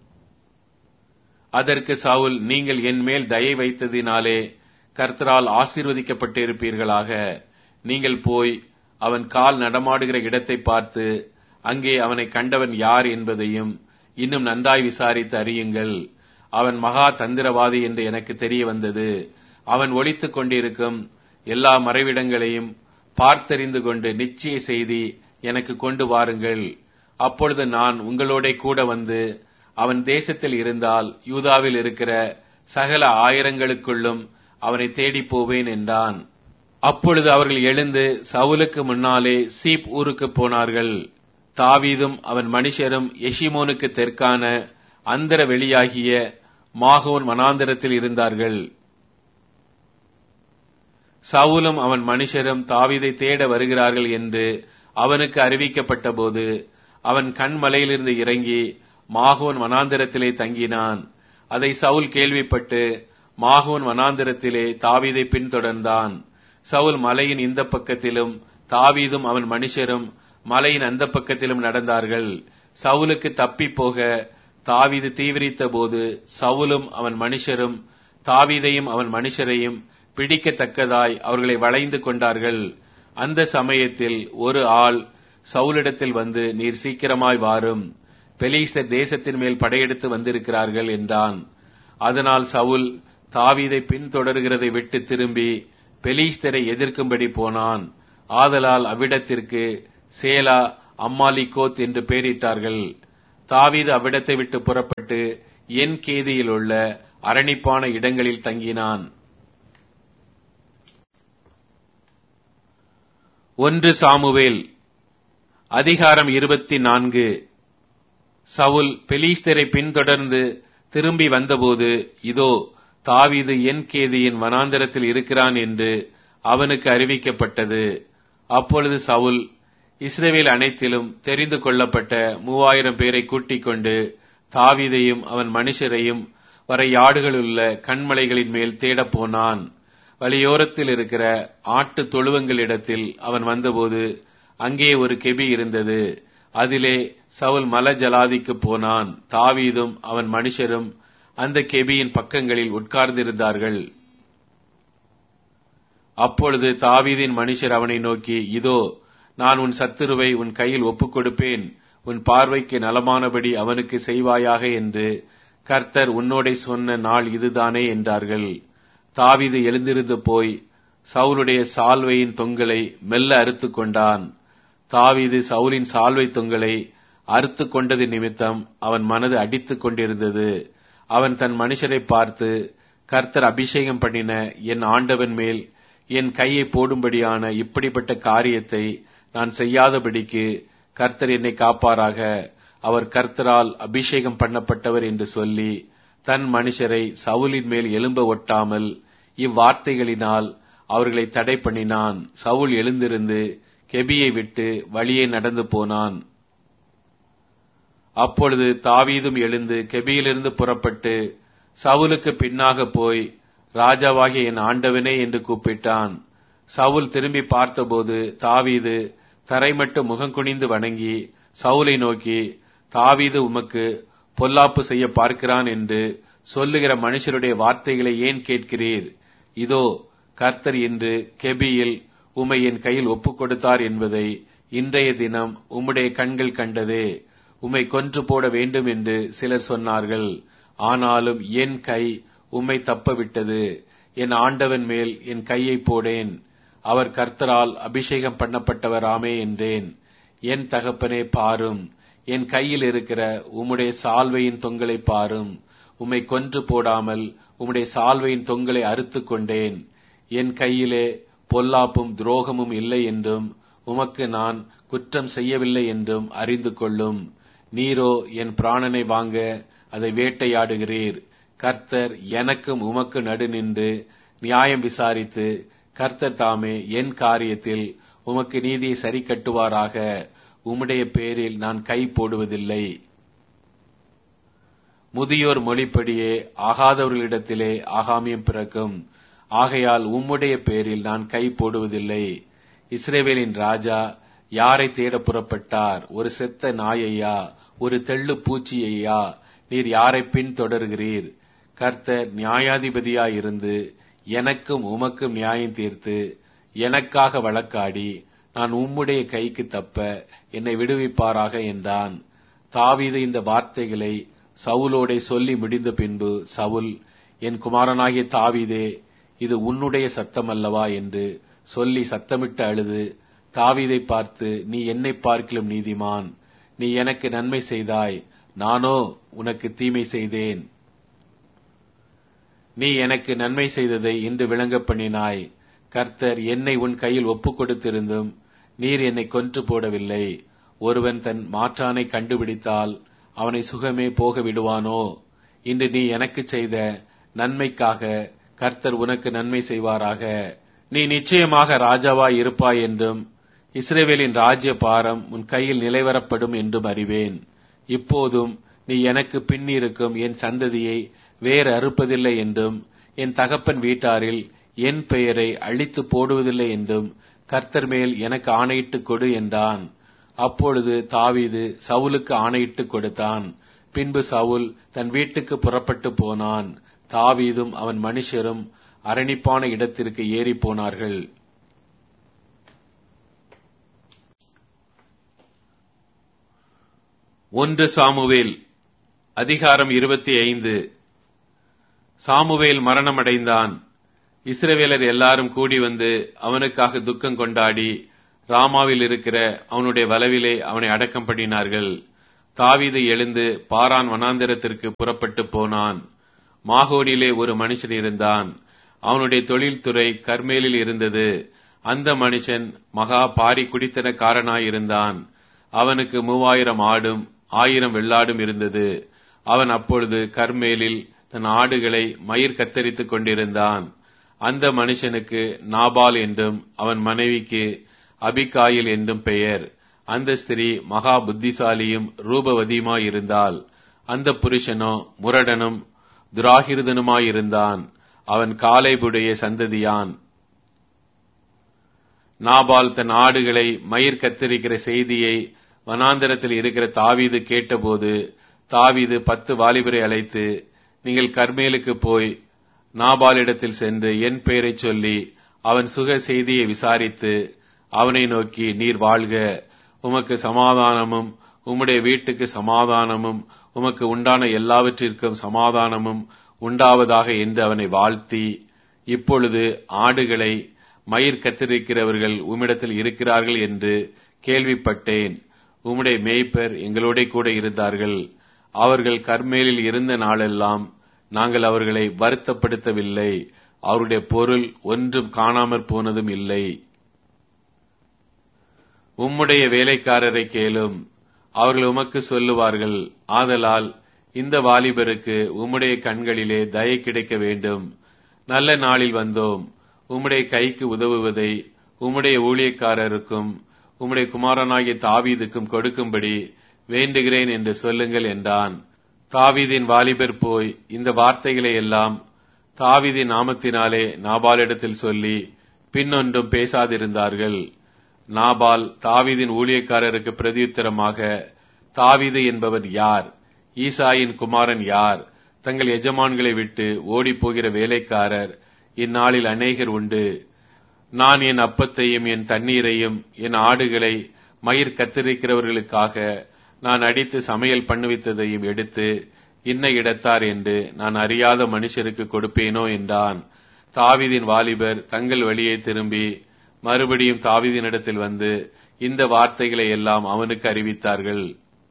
அதற்கு சவுல் நீங்கள் என் மேல் தயை வைத்ததினாலே கர்த்தரால் ஆசீர்வதிக்கப்பட்டிருப்பீர்களாக நீங்கள் போய் அவன் கால் நடமாடுகிற இடத்தை பார்த்து அங்கே அவனை கண்டவன் யார் என்பதையும் இன்னும் நன்றாய் விசாரித்து அறியுங்கள் அவன் மகா தந்திரவாதி என்று எனக்கு தெரிய வந்தது அவன் ஒழித்துக் கொண்டிருக்கும் எல்லா மறைவிடங்களையும் பார்த்தறிந்து கொண்டு நிச்சய செய்தி எனக்கு கொண்டு வாருங்கள் அப்பொழுது நான் உங்களோட கூட வந்து அவன் தேசத்தில் இருந்தால் யூதாவில் இருக்கிற சகல ஆயிரங்களுக்குள்ளும் அவனை தேடிப் போவேன் என்றான் அப்பொழுது அவர்கள் எழுந்து சவுலுக்கு முன்னாலே சீப் ஊருக்கு போனார்கள் தாவீதும் அவன் மனுஷரும் எஷிமோனுக்கு தெற்கான அந்தர வெளியாகிய மாகோன் வனாந்தரத்தில் இருந்தார்கள் சவுலும் அவன் மனுஷரும் தாவீதை தேட வருகிறார்கள் என்று அவனுக்கு அறிவிக்கப்பட்ட போது அவன் கண்மலையிலிருந்து இறங்கி மாகோன் வனாந்திரத்திலே தங்கினான் அதை சவுல் கேள்விப்பட்டு மாகோன் வனாந்திரத்திலே தாவீதை பின்தொடர்ந்தான் சவுல் மலையின் இந்த பக்கத்திலும் தாவீதும் அவன் மனுஷரும் மலையின் அந்த பக்கத்திலும் நடந்தார்கள் சவுலுக்கு தப்பி போக தாவீது தீவிரித்த போது சவுலும் அவன் மனுஷரும் தாவீதையும் அவன் மனுஷரையும் பிடிக்கத்தக்கதாய் அவர்களை வளைந்து கொண்டார்கள் அந்த சமயத்தில் ஒரு ஆள் சவுலிடத்தில் வந்து நீர் சீக்கிரமாய் வாரும் பெலிஸ்தர் தேசத்தின் மேல் படையெடுத்து வந்திருக்கிறார்கள் என்றான் அதனால் சவுல் தாவீதை பின்தொடர்கிறதை விட்டு திரும்பி பெலிஸ்தரை எதிர்க்கும்படி போனான் ஆதலால் அவ்விடத்திற்கு சேலா அம்மாலிகோத் என்று பெயரிட்டார்கள் தாவீது அவ்விடத்தை விட்டு புறப்பட்டு என் கேதியில் உள்ள அரணிப்பான இடங்களில் தங்கினான் ஒன்று சாமுவேல் அதிகாரம் இருபத்தி நான்கு சவுல் பெலிஸ்தரை பின்தொடர்ந்து திரும்பி வந்தபோது இதோ தாவீது என் கேதியின் வனாந்தரத்தில் இருக்கிறான் என்று அவனுக்கு அறிவிக்கப்பட்டது அப்பொழுது சவுல் இஸ்ரேவேல் அனைத்திலும் தெரிந்து கொள்ளப்பட்ட மூவாயிரம் பேரை கூட்டிக் கொண்டு தாவீதையும் அவன் மனுஷரையும் வர யாடுகளுள்ள கண்மலைகளின் மேல் தேடப் போனான் வழியோரத்தில் இருக்கிற ஆட்டு தொழுவங்களிடத்தில் அவன் வந்தபோது அங்கே ஒரு கெபி இருந்தது அதிலே சவுல் மல ஜலாதிக்கு போனான் தாவீதும் அவன் மனுஷரும் அந்த கெபியின் பக்கங்களில் உட்கார்ந்திருந்தார்கள் அப்பொழுது தாவீதின் மனுஷர் அவனை நோக்கி இதோ நான் உன் சத்துருவை உன் கையில் ஒப்புக் கொடுப்பேன் உன் பார்வைக்கு நலமானபடி அவனுக்கு செய்வாயாக என்று கர்த்தர் உன்னோடே சொன்ன நாள் இதுதானே என்றார்கள் தாவீது எழுந்திருந்து போய் சவுலுடைய சால்வையின் தொங்கலை மெல்ல அறுத்து கொண்டான் தாவீது சவுலின் சால்வை தொங்கலை அறுத்து கொண்டது நிமித்தம் அவன் மனது அடித்துக் கொண்டிருந்தது அவன் தன் மனுஷரை பார்த்து கர்த்தர் அபிஷேகம் பண்ணின என் ஆண்டவன் மேல் என் கையை போடும்படியான இப்படிப்பட்ட காரியத்தை நான் செய்யாதபடிக்கு கர்த்தர் என்னை காப்பாராக அவர் கர்த்தரால் அபிஷேகம் பண்ணப்பட்டவர் என்று சொல்லி தன் மனுஷரை சவுலின் மேல் எழும்ப ஒட்டாமல் இவ்வார்த்தைகளினால் அவர்களை தடை பண்ணினான் சவுல் எழுந்திருந்து கெபியை விட்டு வழியே நடந்து போனான் அப்பொழுது தாவீதும் எழுந்து கெபியிலிருந்து புறப்பட்டு சவுலுக்கு பின்னாக போய் ராஜாவாகிய என் ஆண்டவனே என்று கூப்பிட்டான் சவுல் திரும்பி பார்த்தபோது தாவீது தரைமட்டு முகங்குனிந்து வணங்கி சவுலை நோக்கி தாவீது உமக்கு பொல்லாப்பு செய்ய பார்க்கிறான் என்று சொல்லுகிற மனுஷருடைய வார்த்தைகளை ஏன் கேட்கிறீர் இதோ கர்த்தர் இன்று கெபியில் உமை என் கையில் ஒப்புக் கொடுத்தார் என்பதை இன்றைய தினம் உம்முடைய கண்கள் கண்டதே உம்மை கொன்று போட வேண்டும் என்று சிலர் சொன்னார்கள் ஆனாலும் என் கை உம்மை தப்ப விட்டது என் ஆண்டவன் மேல் என் கையை போடேன் அவர் கர்த்தரால் அபிஷேகம் பண்ணப்பட்டவராமே என்றேன் என் தகப்பனே பாரும் என் கையில் இருக்கிற உம்முடைய சால்வையின் தொங்கலை பாரும் உம்மை கொன்று போடாமல் உம்முடைய சால்வையின் தொங்கலை அறுத்து கொண்டேன் என் கையிலே பொல்லாப்பும் துரோகமும் இல்லை என்றும் உமக்கு நான் குற்றம் செய்யவில்லை என்றும் அறிந்து கொள்ளும் நீரோ என் பிராணனை வாங்க அதை வேட்டையாடுகிறீர் கர்த்தர் எனக்கும் உமக்கு நடு நின்று நியாயம் விசாரித்து கர்த்தர் தாமே என் காரியத்தில் உமக்கு நீதியை சரி கட்டுவாராக உம்முடைய பேரில் நான் கை போடுவதில்லை முதியோர் மொழிப்படியே ஆகாதவர்களிடத்திலே ஆகாமியம் பிறக்கும் ஆகையால் உம்முடைய பேரில் நான் கை போடுவதில்லை இஸ்ரேவேலின் ராஜா யாரை தேட புறப்பட்டார் ஒரு செத்த நாயையா ஒரு தெள்ளு பூச்சியையா நீர் யாரை பின் தொடர்கிறீர் கர்த்தர் நியாயாதிபதியாயிருந்து எனக்கும் உமக்கும் நியாயம் தீர்த்து எனக்காக வழக்காடி நான் உம்முடைய கைக்கு தப்ப என்னை விடுவிப்பாராக என்றான் தாவீது இந்த வார்த்தைகளை சவுலோடே சொல்லி முடிந்த பின்பு சவுல் என் குமாரனாகிய தாவீதே இது உன்னுடைய சத்தம் அல்லவா என்று சொல்லி சத்தமிட்டு அழுது தாவீதை பார்த்து நீ என்னை பார்க்கிலும் நீதிமான் நீ எனக்கு நன்மை செய்தாய் நானோ உனக்கு தீமை செய்தேன் நீ எனக்கு நன்மை செய்ததை இன்று விளங்க பண்ணினாய் கர்த்தர் என்னை உன் கையில் ஒப்புக் கொடுத்திருந்தும் நீர் என்னை கொன்று போடவில்லை ஒருவன் தன் மாற்றானை கண்டுபிடித்தால் அவனை சுகமே போக விடுவானோ இன்று நீ எனக்கு செய்த நன்மைக்காக கர்த்தர் உனக்கு நன்மை செய்வாராக நீ நிச்சயமாக ராஜாவாய் இருப்பாய் என்றும் இஸ்ரேவேலின் ராஜ்ய பாரம் உன் கையில் நிலைவரப்படும் என்றும் அறிவேன் இப்போதும் நீ எனக்கு பின்னிருக்கும் என் சந்ததியை வேறு அறுப்பதில்லை என்றும் என் தகப்பன் வீட்டாரில் என் பெயரை அழித்து போடுவதில்லை என்றும் கர்த்தர் மேல் எனக்கு ஆணையிட்டு கொடு என்றான் அப்பொழுது தாவீது சவுலுக்கு ஆணையிட்டு கொடுத்தான் பின்பு சவுல் தன் வீட்டுக்கு புறப்பட்டு போனான் தாவீதும் அவன் மனுஷரும் அரணிப்பான இடத்திற்கு ஏறி போனார்கள் ஒன்று சாமுவேல் அதிகாரம் இருபத்தி ஐந்து சாமுவேல் மரணமடைந்தான் இஸ்ரவேலர் எல்லாரும் கூடி வந்து அவனுக்காக துக்கம் கொண்டாடி ராமாவில் இருக்கிற அவனுடைய வலவிலே அவனை அடக்கம் பண்ணினார்கள் தாவீது எழுந்து பாரான் வனாந்திரத்திற்கு புறப்பட்டு போனான் மாகோனிலே ஒரு மனுஷன் இருந்தான் அவனுடைய தொழில்துறை கர்மேலில் இருந்தது அந்த மனுஷன் மகா பாரி குடித்தனக்காரனாயிருந்தான் அவனுக்கு மூவாயிரம் ஆடும் ஆயிரம் வெள்ளாடும் இருந்தது அவன் அப்பொழுது கர்மேலில் தன் ஆடுகளை மயிர் கத்தரித்துக் கொண்டிருந்தான் அந்த மனுஷனுக்கு நாபால் என்றும் அவன் மனைவிக்கு அபிகாயில் என்றும் பெயர் அந்த ஸ்திரீ மகா புத்திசாலியும் ரூபவதியுமாயிருந்தாள் அந்த புருஷனோ முரடனும் துராகிருதனுமாயிருந்தான் அவன் காலைபுடைய சந்ததியான் நாபால் தன் ஆடுகளை மயிர் கத்தரிக்கிற செய்தியை வனாந்தரத்தில் இருக்கிற தாவீது கேட்டபோது தாவீது பத்து வாலிபரை அழைத்து நீங்கள் கர்மேலுக்கு போய் நாபாலிடத்தில் சென்று என் பெயரை சொல்லி அவன் சுக செய்தியை விசாரித்து அவனை நோக்கி நீர் வாழ்க உமக்கு சமாதானமும் உம்முடைய வீட்டுக்கு சமாதானமும் உமக்கு உண்டான எல்லாவற்றிற்கும் சமாதானமும் உண்டாவதாக என்று அவனை வாழ்த்தி இப்பொழுது ஆடுகளை மயிர் கத்திருக்கிறவர்கள் உம்மிடத்தில் இருக்கிறார்கள் என்று கேள்விப்பட்டேன் உம்முடைய மேய்ப்பர் எங்களோட கூட இருந்தார்கள் அவர்கள் கர்மேலில் இருந்த நாளெல்லாம் நாங்கள் அவர்களை வருத்தப்படுத்தவில்லை அவருடைய பொருள் ஒன்றும் காணாமற் போனதும் இல்லை உம்முடைய வேலைக்காரரை கேளும் அவர்கள் உமக்கு சொல்லுவார்கள் ஆதலால் இந்த வாலிபருக்கு உம்முடைய கண்களிலே தயை கிடைக்க வேண்டும் நல்ல நாளில் வந்தோம் உம்முடைய கைக்கு உதவுவதை உம்முடைய ஊழியக்காரருக்கும் உம்முடைய குமாரனாகிய தாவீதுக்கும் கொடுக்கும்படி வேண்டுகிறேன் என்று சொல்லுங்கள் என்றான் தாவீதின் வாலிபர் போய் இந்த வார்த்தைகளை எல்லாம் தாவீதின் நாமத்தினாலே நாபாலிடத்தில் சொல்லி பின்னொன்றும் பேசாதிருந்தார்கள் நாபால் தாவீதின் ஊழியக்காரருக்கு பிரதியுத்தரமாக தாவீது என்பவன் யார் ஈசாயின் குமாரன் யார் தங்கள் எஜமான்களை விட்டு ஓடிப்போகிற வேலைக்காரர் இந்நாளில் அநேகர் உண்டு நான் என் அப்பத்தையும் என் தண்ணீரையும் என் ஆடுகளை மயிர் கத்திரிக்கிறவர்களுக்காக நான் அடித்து சமையல் பண்ணுவித்ததையும் எடுத்து இன்ன இடத்தார் என்று நான் அறியாத மனுஷருக்கு கொடுப்பேனோ என்றான் தாவிதின் வாலிபர் தங்கள் வழியை திரும்பி மறுபடியும் தாவிதினிடத்தில் வந்து இந்த வார்த்தைகளை எல்லாம் அவனுக்கு அறிவித்தார்கள்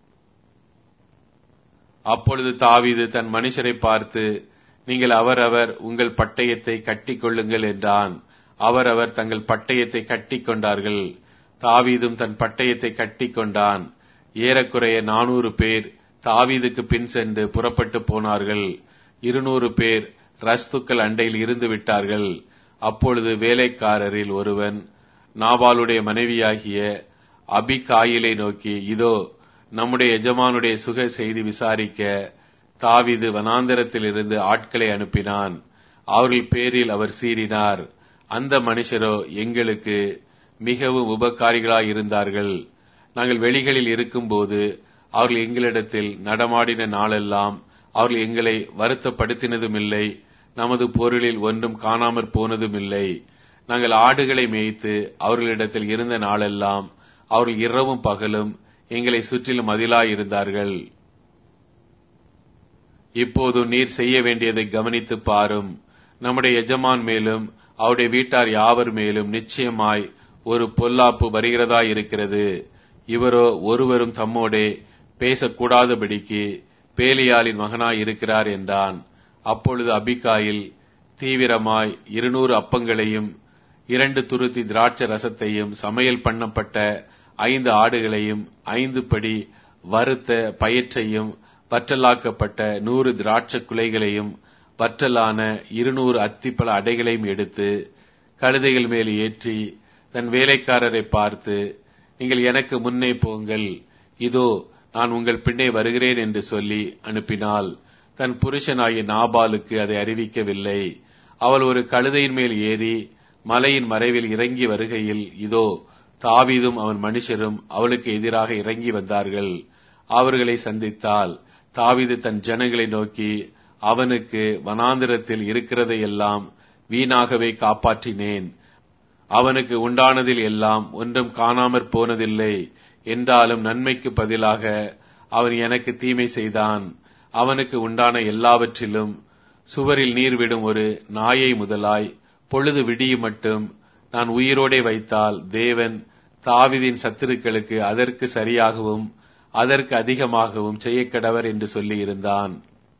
அப்பொழுது தாவீது தன் மனுஷரை பார்த்து நீங்கள் அவரவர் உங்கள் பட்டயத்தை கட்டிக் கொள்ளுங்கள் என்றான் அவரவர் தங்கள் பட்டயத்தை கட்டிக் கொண்டார்கள் தாவீதும் தன் பட்டயத்தை கட்டிக் கொண்டான் ஏறக்குறைய நானூறு பேர் தாவீதுக்கு பின் சென்று புறப்பட்டு போனார்கள் இருநூறு பேர் ரஸ்துக்கள் அண்டையில் இருந்து விட்டார்கள் அப்பொழுது வேலைக்காரரில் ஒருவன் நாபாலுடைய மனைவியாகிய அபிகாயிலை நோக்கி இதோ நம்முடைய எஜமானுடைய சுக செய்தி விசாரிக்க தாவிது வனாந்தரத்தில் இருந்து ஆட்களை அனுப்பினான் அவர்கள் பேரில் அவர் சீறினார் அந்த மனுஷரோ எங்களுக்கு மிகவும் உபகாரிகளாய் இருந்தார்கள் நாங்கள் வெளிகளில் இருக்கும்போது அவர்கள் எங்களிடத்தில் நடமாடின நாளெல்லாம் அவர்கள் எங்களை வருத்தப்படுத்தினதும் இல்லை நமது பொருளில் ஒன்றும் காணாமற் போனதும் இல்லை நாங்கள் ஆடுகளை மேய்த்து அவர்களிடத்தில் இருந்த நாளெல்லாம் அவர்கள் இரவும் பகலும் எங்களை சுற்றிலும் மதிலாயிருந்தார்கள் இப்போது நீர் செய்ய வேண்டியதை கவனித்து பாரும் நம்முடைய எஜமான் மேலும் அவருடைய வீட்டார் யாவர் மேலும் நிச்சயமாய் ஒரு பொல்லாப்பு வருகிறதா இருக்கிறது இவரோ ஒருவரும் தம்மோடே பேசக்கூடாதபடிக்கு பேலியாளின் மகனாய் இருக்கிறார் என்றான் அப்பொழுது அபிகாயில் தீவிரமாய் இருநூறு அப்பங்களையும் இரண்டு துருத்தி திராட்சை ரசத்தையும் சமையல் பண்ணப்பட்ட ஐந்து ஆடுகளையும் ஐந்து படி வறுத்த பயற்றையும் வற்றலாக்கப்பட்ட நூறு திராட்சை குலைகளையும் வற்றலான இருநூறு அத்திப்பழ அடைகளையும் எடுத்து கழுதைகள் மேல் ஏற்றி தன் வேலைக்காரரை பார்த்து நீங்கள் எனக்கு முன்னே போங்கள் இதோ நான் உங்கள் பின்னே வருகிறேன் என்று சொல்லி அனுப்பினாள் தன் புருஷனாகிய நாபாலுக்கு அதை அறிவிக்கவில்லை அவள் ஒரு கழுதையின் மேல் ஏறி மலையின் மறைவில் இறங்கி வருகையில் இதோ தாவீதும் அவன் மனுஷரும் அவளுக்கு எதிராக இறங்கி வந்தார்கள் அவர்களை சந்தித்தால் தாவீது தன் ஜனங்களை நோக்கி அவனுக்கு வனாந்திரத்தில் இருக்கிறதையெல்லாம் வீணாகவே காப்பாற்றினேன் அவனுக்கு உண்டானதில் எல்லாம் ஒன்றும் காணாமற் போனதில்லை என்றாலும் நன்மைக்கு பதிலாக அவன் எனக்கு தீமை செய்தான் அவனுக்கு உண்டான எல்லாவற்றிலும் சுவரில் நீர் விடும் ஒரு நாயை முதலாய் பொழுது விடியும் மட்டும் நான் உயிரோடே வைத்தால் தேவன் தாவிதின் சத்துருக்களுக்கு அதற்கு சரியாகவும் அதற்கு அதிகமாகவும் செய்யக்கடவர் என்று சொல்லியிருந்தான்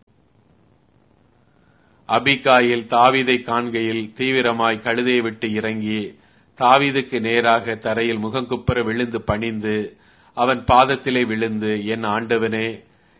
அபிகாயில் தாவிதை காண்கையில் தீவிரமாய் கழுதையை விட்டு இறங்கி தாவீதுக்கு நேராக தரையில் முகங்குப்புற விழுந்து பணிந்து அவன் பாதத்திலே விழுந்து என் ஆண்டவனே